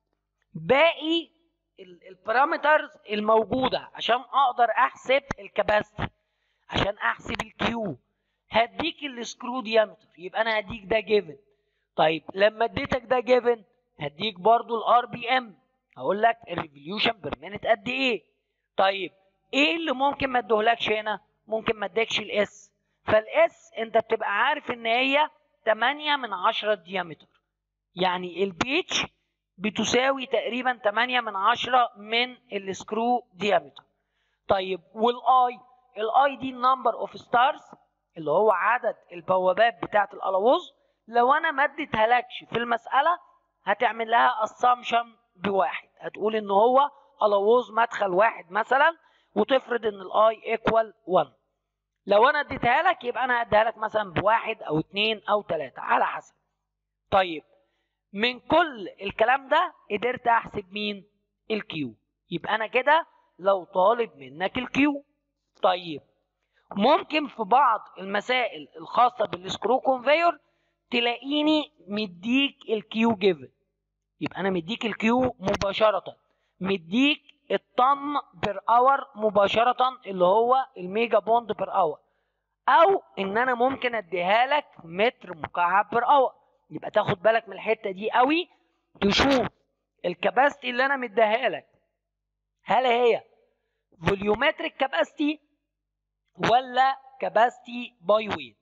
باقي البارامترز الموجوده عشان اقدر احسب الكباستي عشان احسب الكيو هديك السكرو ديامتر يبقى انا هديك ده جيفن طيب لما اديتك ده جيفن هديك برضو الار بي ام هقول لك الريفوليوشن بير مينت قد ايه طيب ايه اللي ممكن ما اديهولكش هنا ممكن ما اديكش الاس فالاس انت بتبقى عارف ان هي 8 من 10 ديامتر يعني البيتش بتساوي تقريبا 8 من 10 من السكرو ديامتر طيب والاي الاي دي النمبر اوف ستارز اللي هو عدد البوابات بتاعه الالوز لو انا ما اديتهالكش في المساله هتعمل لها اسامبشن بواحد هتقول ان هو الوز مدخل واحد مثلا وتفرض ان الاي ايكوال 1 لو انا اديتها لك يبقى انا هديها لك مثلا بواحد او اتنين او تلاته على حسب طيب من كل الكلام ده قدرت احسب مين الكيو يبقى انا كده لو طالب منك الكيو طيب ممكن في بعض المسائل الخاصه بالسكرو كونفيور تلاقيني مديك الكيو جيفن يبقى انا مديك الكيو مباشره مديك الطن بير اور مباشره اللي هو الميجا بوند بير اور او ان انا ممكن اديها لك متر مكعب بير اور يبقى تاخد بالك من الحته دي قوي تشوف الكباستي اللي انا مديها لك هل هي فوليومتريك كاباستي ولا كاباستي باي ويت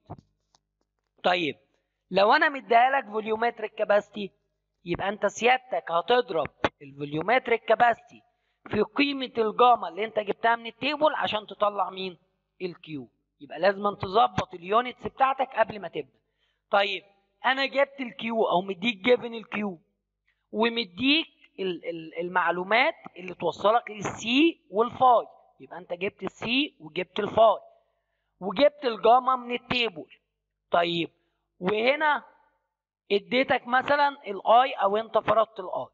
طيب لو انا مديها لك فوليومتريك كاباستي يبقى انت سيادتك هتضرب الفوليومتريك كاباستي في قيمة الجاما اللي انت جبتها من التيبل عشان تطلع مين الكيو يبقى لازم تظبط اليونتس بتاعتك قبل ما تبدا طيب انا جبت الكيو او مديك جيفن الكيو ومديك المعلومات اللي توصلك للسي والفاي يبقى انت جبت السي وجبت الفاي وجبت الجاما من التيبل طيب وهنا اديتك مثلا الاي او انت فرضت الاي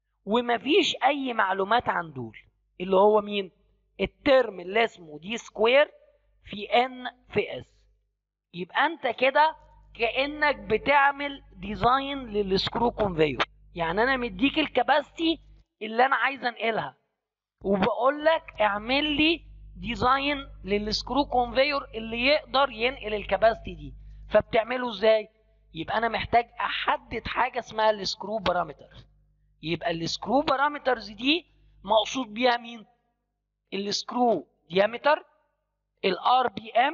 ومفيش اي معلومات عن دول اللي هو مين الترم اللي اسمه دي سكوير في ان في اس يبقى انت كده كانك بتعمل ديزاين للسكرو كونفيور يعني انا مديك الكباستي اللي انا عايز انقلها وبقول لك اعمل لي ديزاين للسكرو كونفيور اللي يقدر ينقل الكباستي دي فبتعمله ازاي يبقى انا محتاج احدد حاجه اسمها السكرو بارامتر يبقى السكرو بارامترز دي مقصود بيها مين السكرو ديامتر الار بي ام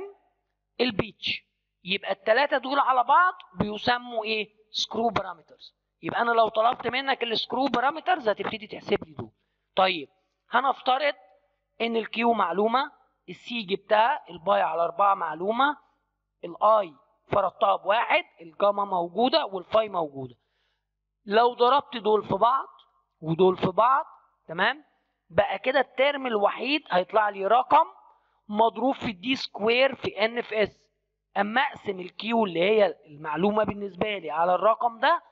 البيتش يبقى الثلاثه دول على بعض بيسموا ايه سكرو بارامترز يبقى انا لو طلبت منك السكرو بارامترز هتبتدي تحسب لي دول طيب هنفترض ان الكيو معلومه السي جبتها الباي على أربعة معلومه الاي فرضتها بواحد الجاما موجوده والفاي موجوده لو ضربت دول في بعض ودول في بعض تمام بقى كده الترم الوحيد هيطلع لي رقم مضروب في الدي سكوير في ان في اس اما اقسم الكيو اللي هي المعلومه بالنسبه لي على الرقم ده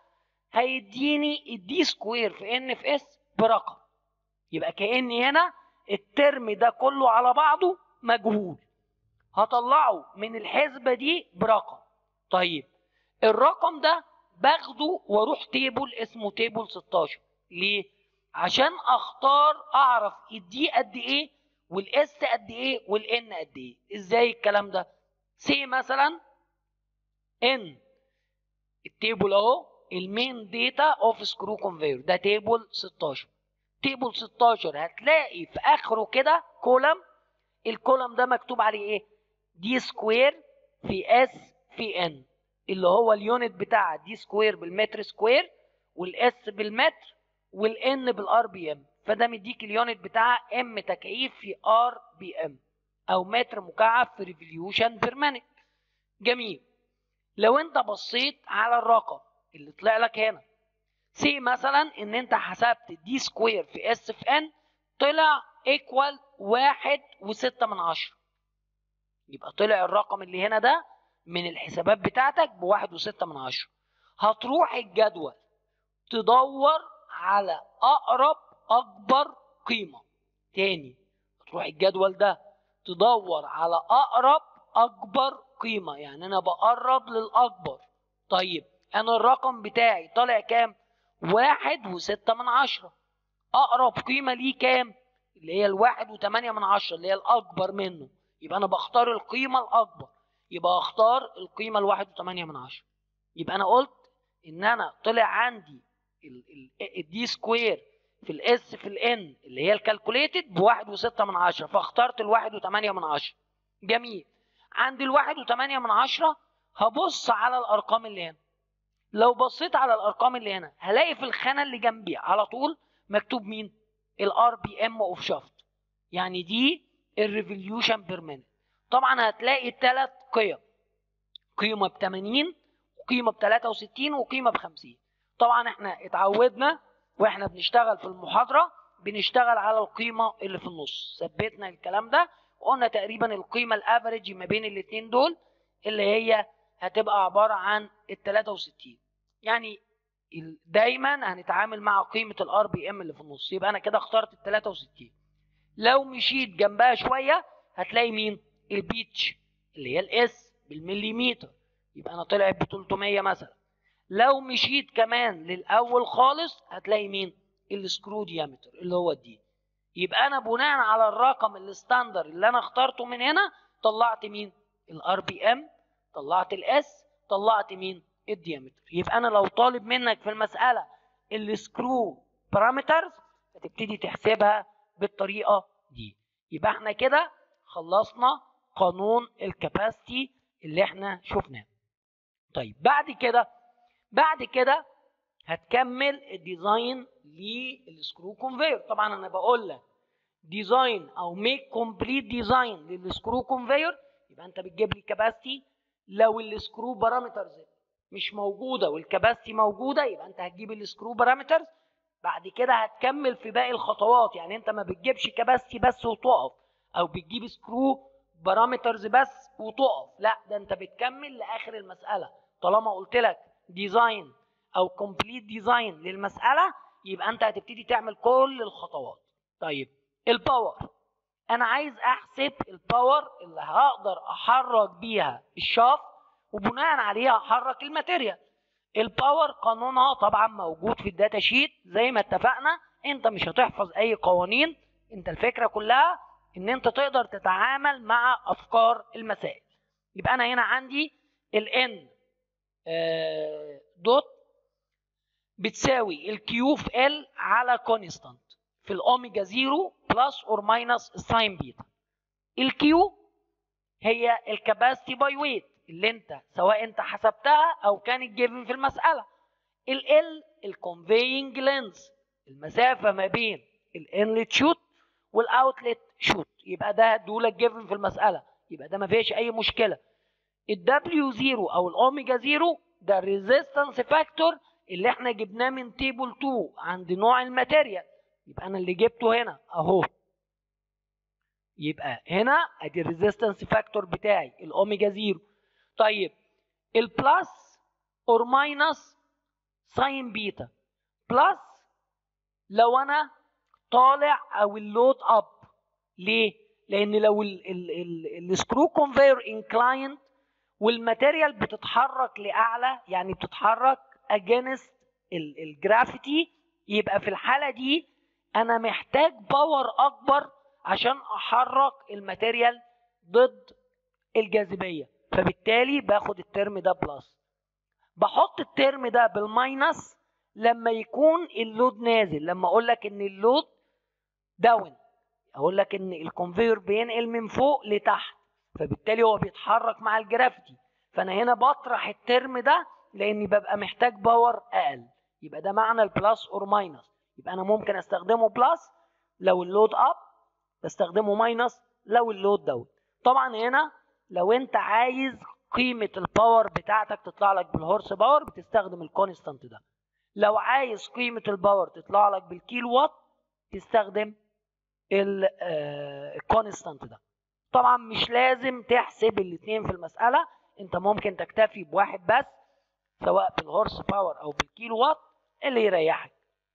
هيديني الدي سكوير في ان في اس برقم يبقى كاني هنا الترم ده كله على بعضه مجهول هطلعه من الحسبه دي برقم طيب الرقم ده باخده واروح تيبل اسمه تيبل 16 ليه عشان اختار اعرف الدي قد ايه والاس قد ايه والان قد ايه ازاي الكلام ده سي مثلا ان التيبل اهو المين داتا اوف سكرو كونفير ده تيبل 16 تيبل 16 هتلاقي في اخره كده كولم الكولم ده مكتوب عليه ايه دي سكوير في اس في ان اللي هو اليونت بتاع دي سكوير بالمتر سكوير والاس بالمتر والان بالار بي ام فده مديك اليونت بتاع ام تكعيب في ار بي ام او متر مكعب في ريفوليوشن بير مينيت جميل لو انت بصيت على الرقم اللي طلع لك هنا سي مثلا ان انت حسبت دي سكوير في اس في ان طلع ايكوال واحد وستة من عشرة يبقى طلع الرقم اللي هنا ده من الحسابات بتاعتك بواحد وستة من عشرة هتروح الجدول تدور على أقرب أكبر قيمة تاني هتروح الجدول ده تدور على أقرب أكبر قيمة يعني أنا بقرب للأكبر طيب أنا الرقم بتاعي طالع كام؟ واحد وستة من عشرة أقرب قيمة ليه كام؟ اللي هي الواحد وتمانية من عشرة اللي هي الأكبر منه يبقى انا بختار القيمه الاكبر يبقى اختار القيمه الواحد وثمانية من عشرة يبقى انا قلت ان انا طلع عندي الدي سكوير في الاس في الان اللي هي الكالكوليتد بواحد وستة من عشرة فاخترت الواحد وثمانية من عشرة جميل عند الواحد وثمانية من عشرة هبص على الارقام اللي هنا لو بصيت على الارقام اللي هنا هلاقي في الخانه اللي جنبي على طول مكتوب مين الار بي ام اوف شافت يعني دي الريفوليوشن بير مينت طبعا هتلاقي ثلاث قيم قيمه ب 80 وقيمه ب 63 وقيمه ب 50 طبعا احنا اتعودنا واحنا بنشتغل في المحاضره بنشتغل على القيمه اللي في النص ثبتنا الكلام ده وقلنا تقريبا القيمه الافريج ما بين الاثنين دول اللي هي هتبقى عباره عن ال 63 يعني دايما هنتعامل مع قيمه الار بي ام اللي في النص يبقى انا كده اخترت ال 63 لو مشيت جنبها شويه هتلاقي مين البيتش اللي هي الاس بالمليمتر يبقى انا طلعت ب 300 مثلا لو مشيت كمان للاول خالص هتلاقي مين السكرو ديامتر اللي هو الدي يبقى انا بناء على الرقم الستاندر اللي انا اخترته من هنا طلعت مين الار بي ام طلعت الاس طلعت مين الديامتر يبقى انا لو طالب منك في المساله السكرو بارامترز هتبتدي تحسبها بالطريقه دي يبقى احنا كده خلصنا قانون الكاباسيتي اللي احنا شفناه طيب بعد كده بعد كده هتكمل الديزاين للسكرو كونفير طبعا انا بقول لك ديزاين او ميك كومبليت ديزاين للسكرو كونفير يبقى انت بتجيب لي كاباسيتي لو السكرو بارامترز مش موجوده والكباستي موجوده يبقى انت هتجيب السكرو بارامترز بعد كده هتكمل في باقي الخطوات يعني انت ما بتجيبش كباستي بس وتقف او بتجيب سكرو بارامترز بس وتقف لا ده انت بتكمل لاخر المساله طالما قلت لك ديزاين او كومبليت ديزاين للمساله يبقى انت هتبتدي تعمل كل الخطوات طيب الباور انا عايز احسب الباور اللي هقدر احرك بيها الشافت وبناء عليها احرك الماتيريال الباور قانونها طبعا موجود في الداتا شيت زي ما اتفقنا انت مش هتحفظ اي قوانين انت الفكره كلها ان انت تقدر تتعامل مع افكار المسائل يبقى انا هنا عندي الان دوت بتساوي الكيو في ال على كونستانت في الاوميجا 0 بلس اور ماينس الساين بيتا الكيو هي الكباستي باي ويت اللي انت سواء انت حسبتها او كانت جيفن في المساله ال الكونفينج لينز المسافه ما بين الانلت شوت والاوتلت شوت يبقى ده دول جيفن في المساله يبقى ده ما فيش اي مشكله الدبليو 0 او الاوميجا 0 ده الريزيستنس فاكتور اللي احنا جبناه من تيبل 2 عند نوع الماتيريال يبقى انا اللي جبته هنا اهو يبقى هنا ادي الريزيستنس فاكتور بتاعي الاوميجا 0 طيب البلس اور ماينس ساين بيتا بلس لو انا طالع او اللود اب ليه لان لو السكرو كونفير انكلايند والماتيريال بتتحرك لاعلى يعني بتتحرك اجينست الجرافيتي يبقى في الحاله دي انا محتاج باور اكبر عشان احرك الماتيريال ضد الجاذبيه فبالتالي باخد الترم ده بلس بحط الترم ده بالماينس لما يكون اللود نازل لما اقول لك ان اللود داون اقول لك ان الكونفير بينقل من فوق لتحت فبالتالي هو بيتحرك مع الجرافيتي فانا هنا بطرح الترم ده لاني ببقى محتاج باور اقل يبقى ده معنى البلس اور ماينس يبقى انا ممكن استخدمه بلس لو اللود اب بستخدمه ماينس لو اللود داون طبعا هنا لو انت عايز قيمة الباور بتاعتك تطلع لك بالهورس باور بتستخدم الكونستانت ده لو عايز قيمة الباور تطلع لك بالكيلو وات تستخدم الكونستانت ده طبعا مش لازم تحسب الاثنين في المسألة انت ممكن تكتفي بواحد بس سواء بالهورس باور او بالكيلو وات اللي يريحك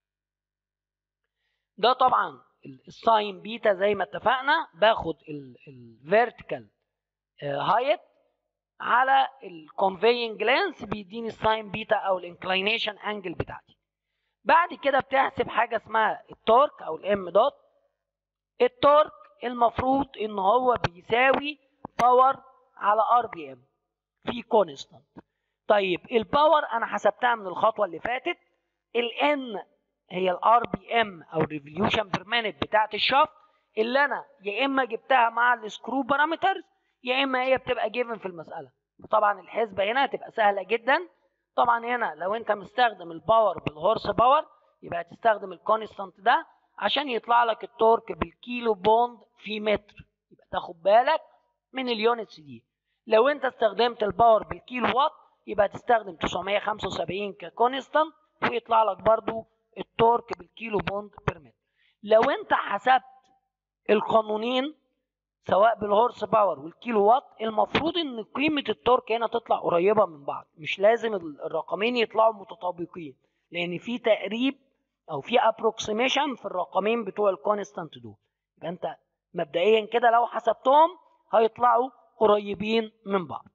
ده طبعا الساين بيتا زي ما اتفقنا باخد الفيرتيكال هايت على الكونفينج لينس بيديني الساين بيتا او الانكلينيشن انجل بتاعتي بعد كده بتحسب حاجه اسمها التورك او الام دوت التورك المفروض ان هو بيساوي باور على ار بي ام في كونستانت طيب الباور انا حسبتها من الخطوه اللي فاتت الان هي الار بي ام او الريفوليوشن بير مينيت بتاعت الشافت اللي انا يا اما جبتها مع السكرو بارامترز يا اما هي بتبقى جيفن في المساله طبعا الحسبه هنا هتبقى سهله جدا طبعا هنا لو انت مستخدم الباور بالهورس باور يبقى هتستخدم الكونستانت ده عشان يطلع لك التورك بالكيلو بوند في متر يبقى تاخد بالك من اليونتس دي لو انت استخدمت الباور بالكيلو وات يبقى تستخدم 975 ككونستانت ويطلع لك برضو التورك بالكيلو بوند بير متر لو انت حسبت القانونين سواء بالهورس باور والكيلو وات المفروض ان قيمه التورك هنا تطلع قريبه من بعض مش لازم الرقمين يطلعوا متطابقين لان في تقريب او في ابروكسيميشن في الرقمين بتوع الكونستانت دول يبقى انت مبدئيا كده لو حسبتهم هيطلعوا قريبين من بعض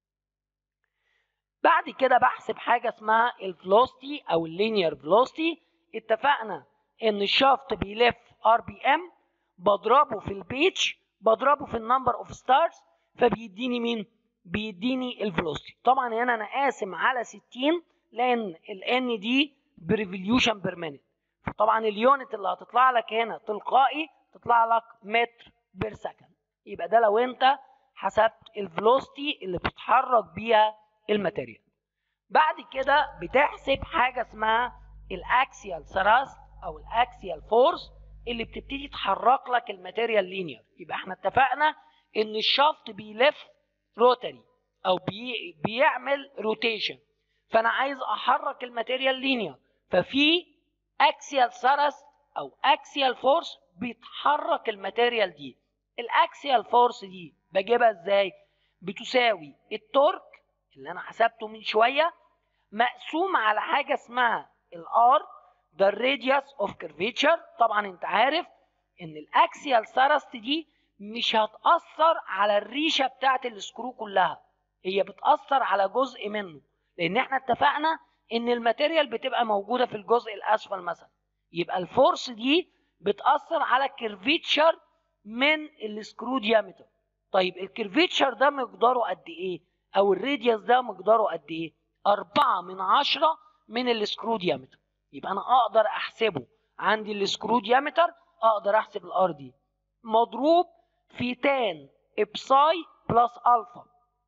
بعد كده بحسب حاجه اسمها الفلوستي او اللينير فلوستي اتفقنا ان الشافت بيلف ار بي ام بضربه في البيتش بضربه في النمبر اوف ستارز فبيديني مين بيديني الفلوستي طبعا هنا انا قاسم على 60 لان الان دي بريفوليوشن بير مينيت فطبعا اليونت اللي هتطلع لك هنا تلقائي تطلع لك متر بير سكند يبقى ده لو انت حسبت الفلوستي اللي بتتحرك بيها الماتيريال بعد كده بتحسب حاجه اسمها الاكسيال ثراست او الاكسيال فورس اللي بتبتدي تحرك لك الماتيريال لينير يبقى احنا اتفقنا ان الشافت بيلف روتري او بي بيعمل روتيشن فانا عايز احرك الماتيريال لينير ففي اكسيال ثرست او اكسيال فورس بيتحرك الماتيريال دي الاكسيال فورس دي بجيبها ازاي بتساوي التورك اللي انا حسبته من شويه مقسوم على حاجه اسمها الار ده الراديوس اوف كيرفيتشر طبعا انت عارف ان الاكسيال ثرست دي مش هتاثر على الريشه بتاعت السكرو كلها هي بتاثر على جزء منه لان احنا اتفقنا ان الماتيريال بتبقى موجوده في الجزء الاسفل مثلا يبقى الفورس دي بتاثر على الكيرفيتشر من السكرو ديامتر طيب الكيرفيتشر ده مقداره قد ايه او الراديوس ده مقداره قد ايه أربعة من عشرة من السكرو ديامتر يبقى انا اقدر احسبه عندي السكرو ديامتر اقدر احسب الار دي مضروب في تان ابساي بلس الفا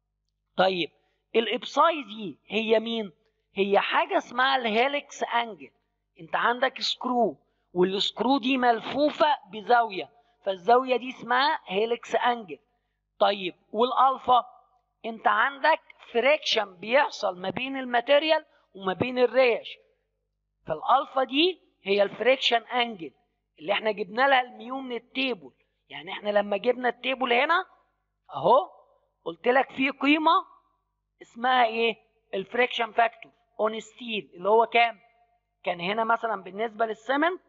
طيب الابساي دي هي مين هي حاجه اسمها الهيلكس انجل انت عندك سكرو والسكرو دي ملفوفه بزاويه فالزاويه دي اسمها هيلكس انجل طيب والالفا انت عندك فريكشن بيحصل ما بين الماتيريال وما بين الريش فالالفا دي هي الفريكشن انجل اللي احنا جبنا لها الميو من التيبل يعني احنا لما جبنا التيبل هنا اهو قلت لك في قيمه اسمها ايه الفريكشن فاكتور اون ستيل اللي هو كام كان هنا مثلا بالنسبه للسمنت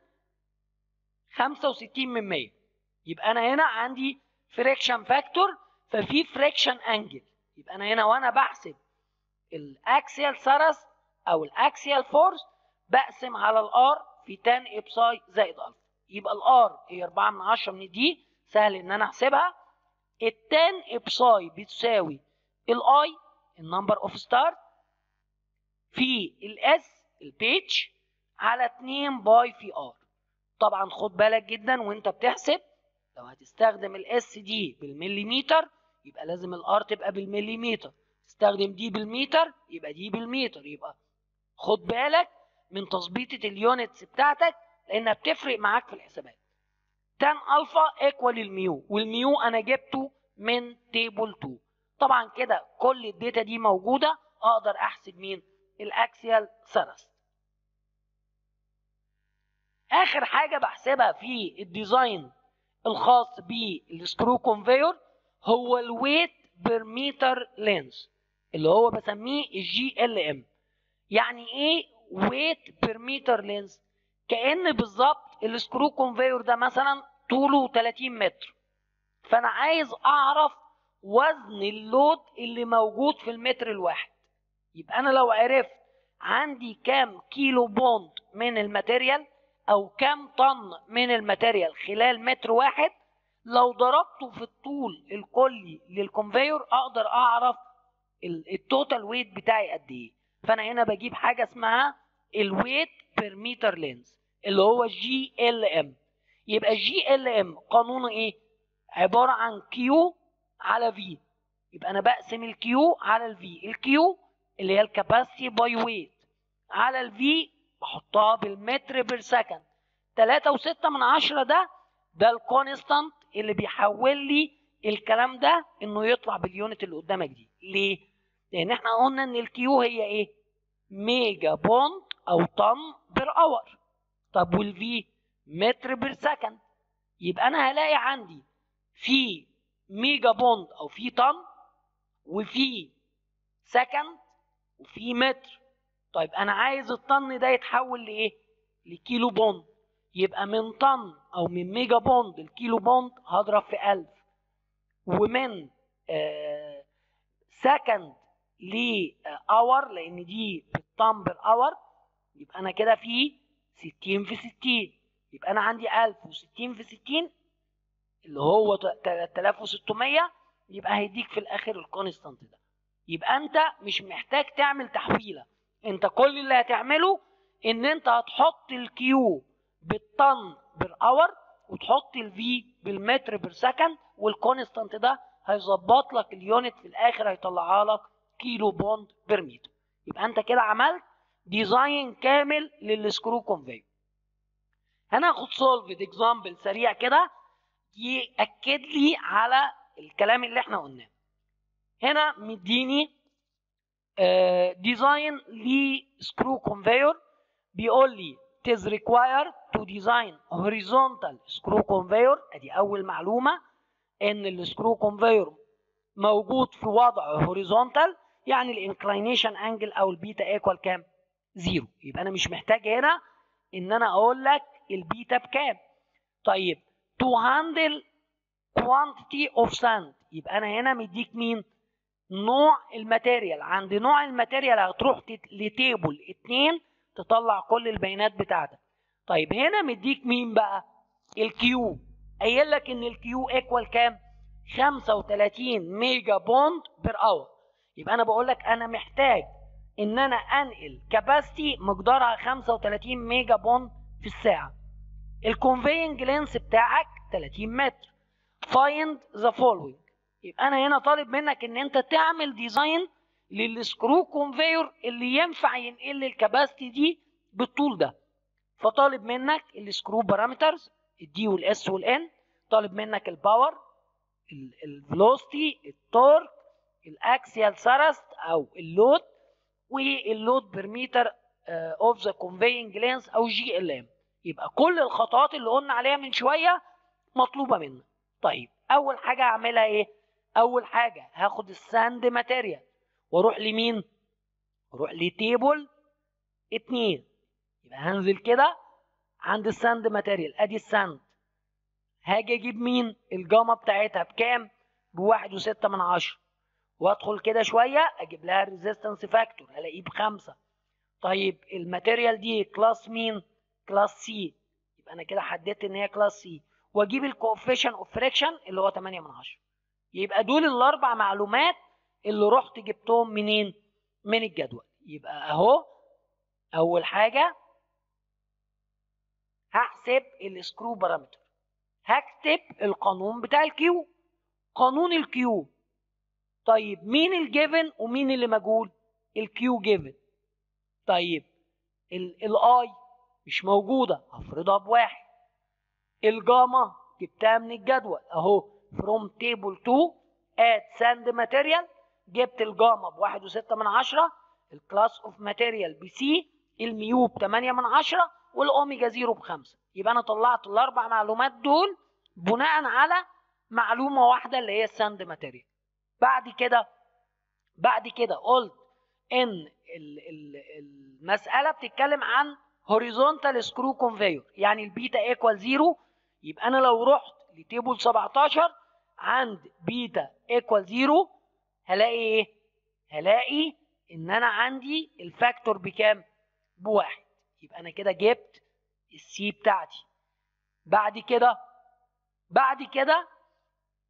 65 من 100 يبقى انا هنا عندي فريكشن فاكتور ففي فريكشن انجل يبقى انا هنا وانا بحسب الاكسيال ثرست او الاكسيال فورس بقسم على الار في تان ابساي زائد الفا يبقى الار هي 4 من 10 من دي سهل ان انا احسبها التان ابساي بتساوي الاي النمبر اوف ستار في الاس البيتش على 2 باي في ار طبعا خد بالك جدا وانت بتحسب لو هتستخدم الاس دي بالمليمتر يبقى لازم الار تبقى بالمليمتر تستخدم دي بالمتر يبقى دي بالمتر يبقى خد بالك من تظبيطه اليونتس بتاعتك لانها بتفرق معاك في الحسابات تان الفا ايكوال الميو والميو انا جبته من تيبل 2 طبعا كده كل الداتا دي موجوده اقدر احسب مين الاكسيال ثرست اخر حاجه بحسبها في الديزاين الخاص بالسكرو كونفيور هو الويت بير متر لينز اللي هو بسميه الجي ال ام يعني ايه ويت بير متر لينز كان بالظبط السكرو كونفيور ده مثلا طوله 30 متر فانا عايز اعرف وزن اللود اللي موجود في المتر الواحد يبقى انا لو عرفت عندي كام كيلو بوند من الماتيريال او كام طن من الماتيريال خلال متر واحد لو ضربته في الطول الكلي للكونفيور اقدر اعرف التوتال ويت بتاعي قد ايه فانا هنا بجيب حاجه اسمها الويت بير متر لينز اللي هو جي ال ام يبقى الجي ال ام قانونه ايه عباره عن كيو على في يبقى انا بقسم الكيو على الفي الكيو اللي هي الكاباسيتي باي ويت على الفي بحطها بالمتر بير سكند 3.6 من عشرة ده ده الكونستانت اللي بيحول لي الكلام ده انه يطلع باليونت اللي قدامك دي ليه لان احنا قلنا ان الكيو هي ايه ميجا بوند او طن بير اور طب والفي متر بير سكند يبقى انا هلاقي عندي في ميجا بوند او في طن وفي سكند وفي متر طيب انا عايز الطن ده يتحول لايه لكيلو بوند يبقى من طن او من ميجا بوند الكيلو بوند هضرب في 1000 ومن آه سكند لاور لان دي بالطن بر اور يبقى انا كده في 60 في 60 يبقى انا عندي 1060 في 60 اللي هو 3600 يبقى هيديك في الاخر الكونستانت ده يبقى انت مش محتاج تعمل تحويله انت كل اللي هتعمله ان انت هتحط الكيو بالطن بالاور وتحط الفي بالمتر بير سكند والكونستانت ده هيظبط لك اليونت في الاخر هيطلعها لك كيلو بوند بير متر يبقى انت كده عملت ديزاين كامل للسكرو كونفير هناخد سولفد اكزامبل سريع كده ياكد لي على الكلام اللي احنا قلناه هنا مديني ديزاين لسكرو كونفير بيقول لي it is required to design horizontal screw conveyor ادي اول معلومه ان السكرو كونفير موجود في وضع horizontal يعني الانكلينيشن انجل او البيتا ايكوال كام زيرو يبقى انا مش محتاج هنا ان انا اقول لك البيتا بكام طيب to handle quantity of sand يبقى انا هنا مديك مين نوع الماتيريال عند نوع الماتيريال هتروح لتيبل اتنين تطلع كل البيانات بتاعتك طيب هنا مديك مين بقى الكيو قايل لك ان الكيو ايكوال كام 35 ميجا بوند بير اور يبقى انا بقول لك انا محتاج ان انا انقل كاباسيتي مقدارها 35 ميجا بوند في الساعه الكونفينج لينس بتاعك 30 متر فايند ذا فولوينج يبقى انا هنا طالب منك ان انت تعمل ديزاين للسكرو كونفيور اللي ينفع ينقل لي الكباستي دي بالطول ده فطالب منك السكرو بارامترز الدي والاس والان طالب منك الباور الفلوستي التورك الاكسيال سارست او اللود واللود بير متر اوف ذا كونفينج لينس او جي ال ام يبقى كل الخطوات اللي قلنا عليها من شويه مطلوبه منك طيب اول حاجه اعملها ايه اول حاجه هاخد الساند ماتيريال واروح لمين اروح لتيبل اتنين يبقى هنزل كده عند الساند ماتيريال ادي الساند هاجي اجيب مين الجاما بتاعتها بكام بواحد وستة من عشرة وادخل كده شوية اجيب لها الريزيستنس فاكتور الاقيه بخمسة طيب الماتيريال دي كلاس مين كلاس سي يبقى انا كده حددت ان هي كلاس سي واجيب الكوفيشن اوف فريكشن اللي هو 8 من 10 يبقى دول الاربع معلومات اللي رحت جبتهم منين من الجدول يبقى اهو اول حاجه هحسب السكرو بارامتر هكتب القانون بتاع الكيو قانون الكيو طيب مين الجيفن ومين اللي مجهول الكيو جيفن طيب الاي مش موجوده هفرضها بواحد الجاما جبتها من الجدول اهو from table 2 at sand material جبت الجاما بواحد وستة من عشرة الكلاس اوف ماتيريال بسي الميو بتمانية من عشرة والاوميجا زيرو بخمسة يبقى انا طلعت الاربع معلومات دول بناء على معلومة واحدة اللي هي الساند ماتيريال بعد كده بعد كده قلت ان المسألة بتتكلم عن هوريزونتال سكرو كونفيور يعني البيتا ايكوال زيرو يبقى انا لو رحت لتيبل 17 عند بيتا ايكوال زيرو هلاقي ايه هلاقي ان انا عندي الفاكتور بكام بواحد يبقى انا كده جبت السي بتاعتي بعد كده بعد كده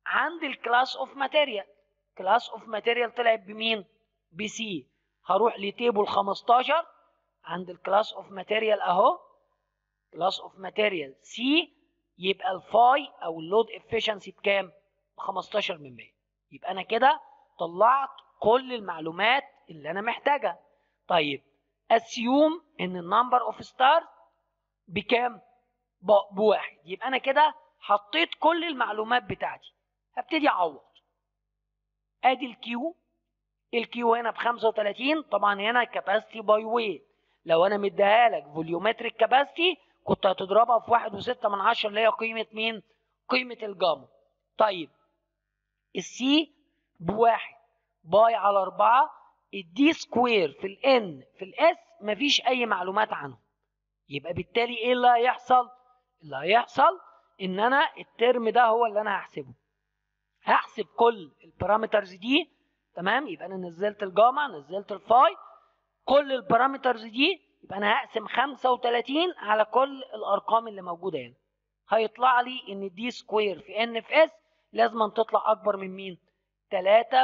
عند الكلاس اوف ماتيريال كلاس اوف ماتيريال طلعت بمين بسي هروح لتيبل 15 عند الكلاس اوف ماتيريال اهو كلاس اوف ماتيريال سي يبقى الفاي او اللود افشنسي بكام ب 15 من 100 يبقى انا كده طلعت كل المعلومات اللي انا محتاجها طيب اسيوم ان النمبر اوف ستار بكام بواحد يبقى انا كده حطيت كل المعلومات بتاعتي هبتدي اعوض ادي الكيو الكيو هنا ب 35 طبعا هنا كاباسيتي باي ويت لو انا مديها لك فوليومتريك كاباسيتي كنت هتضربها في واحد وستة من عشرة اللي هي قيمة مين؟ قيمة الجاما طيب السي بواحد باي على أربعة الدي سكوير في الان في الاس مفيش أي معلومات عنه يبقى بالتالي إيه اللي هيحصل؟ اللي هيحصل إن أنا الترم ده هو اللي أنا هحسبه هحسب كل البارامترز دي تمام يبقى أنا نزلت الجاما نزلت الفاي كل البارامترز دي يبقى انا هقسم 35 على كل الارقام اللي موجوده هنا هيطلع لي ان دي سكوير في ان في اس لازم تطلع اكبر من مين 3.094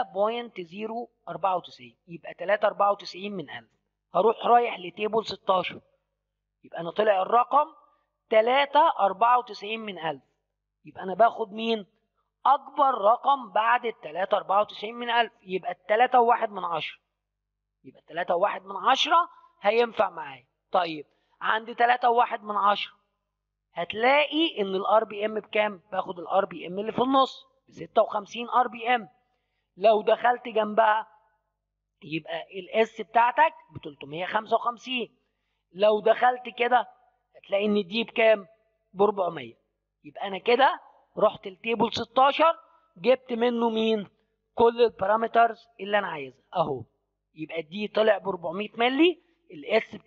يبقى 394 من 1000 هروح رايح لتيبل 16 يبقى انا طلع الرقم 394 من 1000 يبقى انا باخد مين اكبر رقم بعد ال 394 من 1000 يبقى ال 3 وواحد من 10 يبقى 3 وواحد من 10 هينفع معايا طيب عند 3 وواحد من 10 هتلاقي ان الار بي ام بكام باخد الار بي ام اللي في النص ب 56 ار بي ام لو دخلت جنبها يبقى الاس بتاعتك ب 355 لو دخلت كده هتلاقي ان دي بكام ب 400 يبقى انا كده رحت التيبل 16 جبت منه مين كل البارامترز اللي انا عايزها اهو يبقى دي طلع ب 400 مللي الاس ب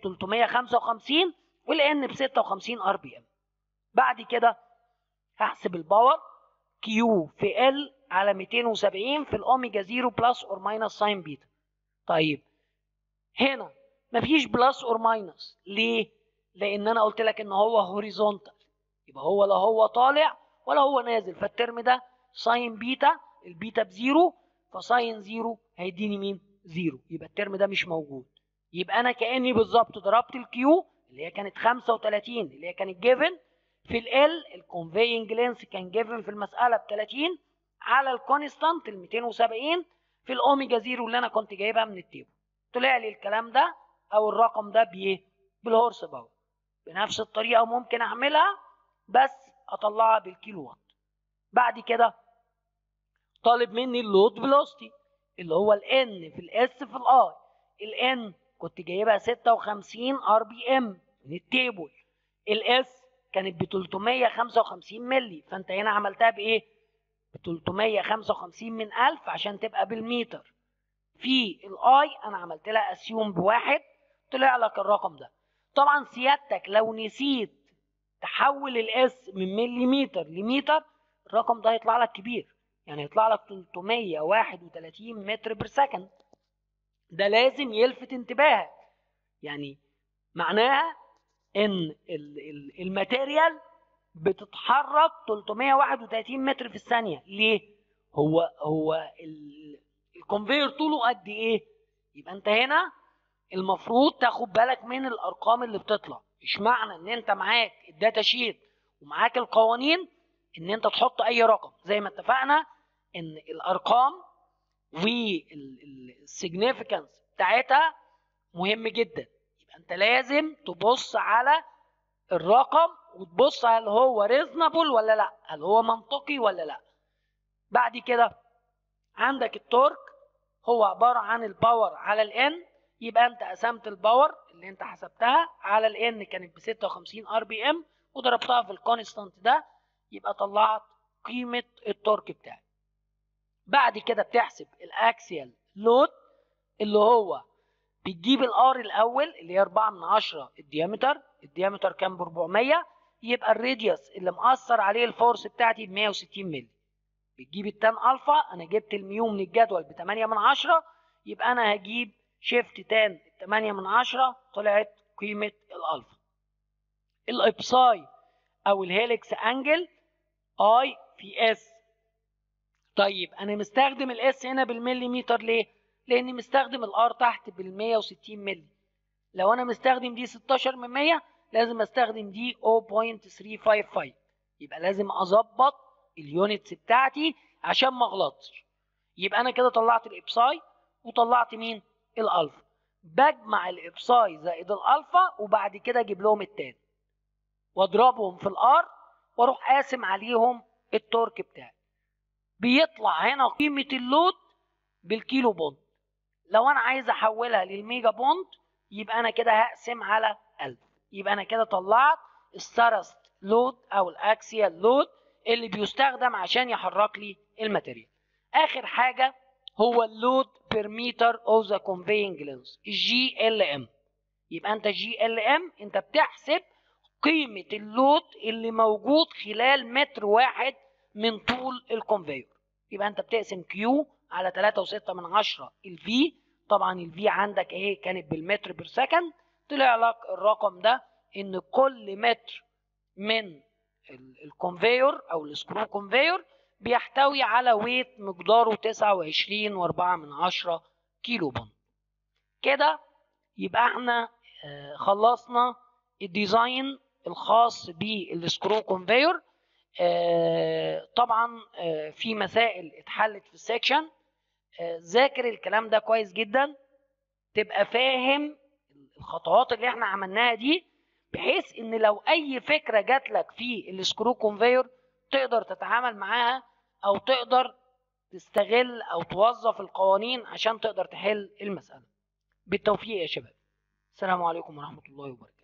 355 والان ب 56 ار بي ام بعد كده هحسب الباور كيو في ال على 270 في الاوميجا 0 بلس اور ماينس ساين بيتا طيب هنا مفيش بلس اور ماينس ليه لان انا قلت لك ان هو هوريزونتال يبقى هو لا هو طالع ولا هو نازل فالترم ده ساين بيتا البيتا بزيرو فساين زيرو هيديني مين زيرو يبقى الترم ده مش موجود يبقى انا كاني بالظبط ضربت الكيو اللي هي كانت 35 اللي هي كانت جيفن في ال الكونفينج لينس كان جيفن في المساله ب 30 على الكونستانت ال 270 في الاوميجا زيرو اللي انا كنت جايبها من التيبل طلع لي الكلام ده او الرقم ده بايه بالهورس باور بنفس الطريقه ممكن اعملها بس اطلعها بالكيلو وات بعد كده طالب مني اللود فيلوسيتي اللي هو الان في الاس في الاي الان كنت جايبها 56 ار بي ام من التيبل الاس كانت ب 355 مللي فانت هنا عملتها بايه ب 355 من 1000 عشان تبقى بالمتر في الاي انا عملت لها اسيوم بواحد طلع لك الرقم ده طبعا سيادتك لو نسيت تحول الاس من مليمتر لمتر الرقم ده هيطلع لك كبير يعني يطلع لك 331 متر بير سكند ده لازم يلفت انتباهك يعني معناها ان الماتيريال بتتحرك 331 متر في الثانيه ليه هو هو الكونفير طوله قد ايه يبقى انت هنا المفروض تاخد بالك من الارقام اللي بتطلع مش معنى ان انت معاك الداتا شيت ومعاك القوانين ان انت تحط اي رقم زي ما اتفقنا ان الارقام والسيجنيفيكانس بتاعتها مهم جدا يبقى انت لازم تبص على الرقم وتبص هل هو ريزنبل ولا لا هل هو منطقي ولا لا بعد كده عندك التورك هو عبارة عن الباور على الان يبقى انت قسمت الباور اللي انت حسبتها على الان كانت ب 56 ار بي ام وضربتها في الكونستانت ده يبقى طلعت قيمة التورك بتاعك بعد كده بتحسب الاكسيال لود اللي هو بتجيب الار الاول اللي هي 4 من 10 الديامتر الديامتر كام ب 400 يبقى الراديوس اللي مأثر عليه الفورس بتاعتي ب 160 مللي بتجيب التان الفا انا جبت الميو من الجدول ب 8 من 10 يبقى انا هجيب شيفت تان 8 من 10 طلعت قيمه الالفا الابساي او الهيلكس انجل اي في اس طيب انا مستخدم الاس هنا بالمليمتر ليه لاني مستخدم الار تحت بال 160 ملي لو انا مستخدم دي 16 من 100 لازم استخدم دي 0.355 يبقى لازم اظبط اليونتس بتاعتي عشان ما اغلطش يبقى انا كده طلعت الابساي وطلعت مين الالفا بجمع الابساي زائد الالفا وبعد كده اجيب لهم التان واضربهم في الار واروح قاسم عليهم التورك بتاعي بيطلع هنا قيمه اللود بالكيلو بوند لو انا عايز احولها للميجا بوند يبقى انا كده هقسم على 1000 يبقى انا كده طلعت السرست لود او الاكسيال لود اللي بيستخدم عشان يحرك لي الماتيريال اخر حاجه هو اللود بير متر اوف ذا conveying length الجي ال ام يبقى انت جي ال ام انت بتحسب قيمه اللود اللي موجود خلال متر واحد من طول الكونفيور يبقى انت بتقسم كيو على 3.6 من عشرة الفي طبعا الفي عندك اهي كانت بالمتر بير سكند طلع لك الرقم ده ان كل متر من الكونفيور او السكرو كونفيور بيحتوي على ويت مقداره 29 و4 من عشرة كيلو بون كده يبقى احنا خلصنا الديزاين الخاص بالسكرو كونفيور طبعا في مسائل اتحلت في السكشن ذاكر الكلام ده كويس جدا تبقى فاهم الخطوات اللي احنا عملناها دي بحيث ان لو اي فكره جات لك في السكرو كونفيور تقدر تتعامل معاها او تقدر تستغل او توظف القوانين عشان تقدر تحل المساله بالتوفيق يا شباب السلام عليكم ورحمه الله وبركاته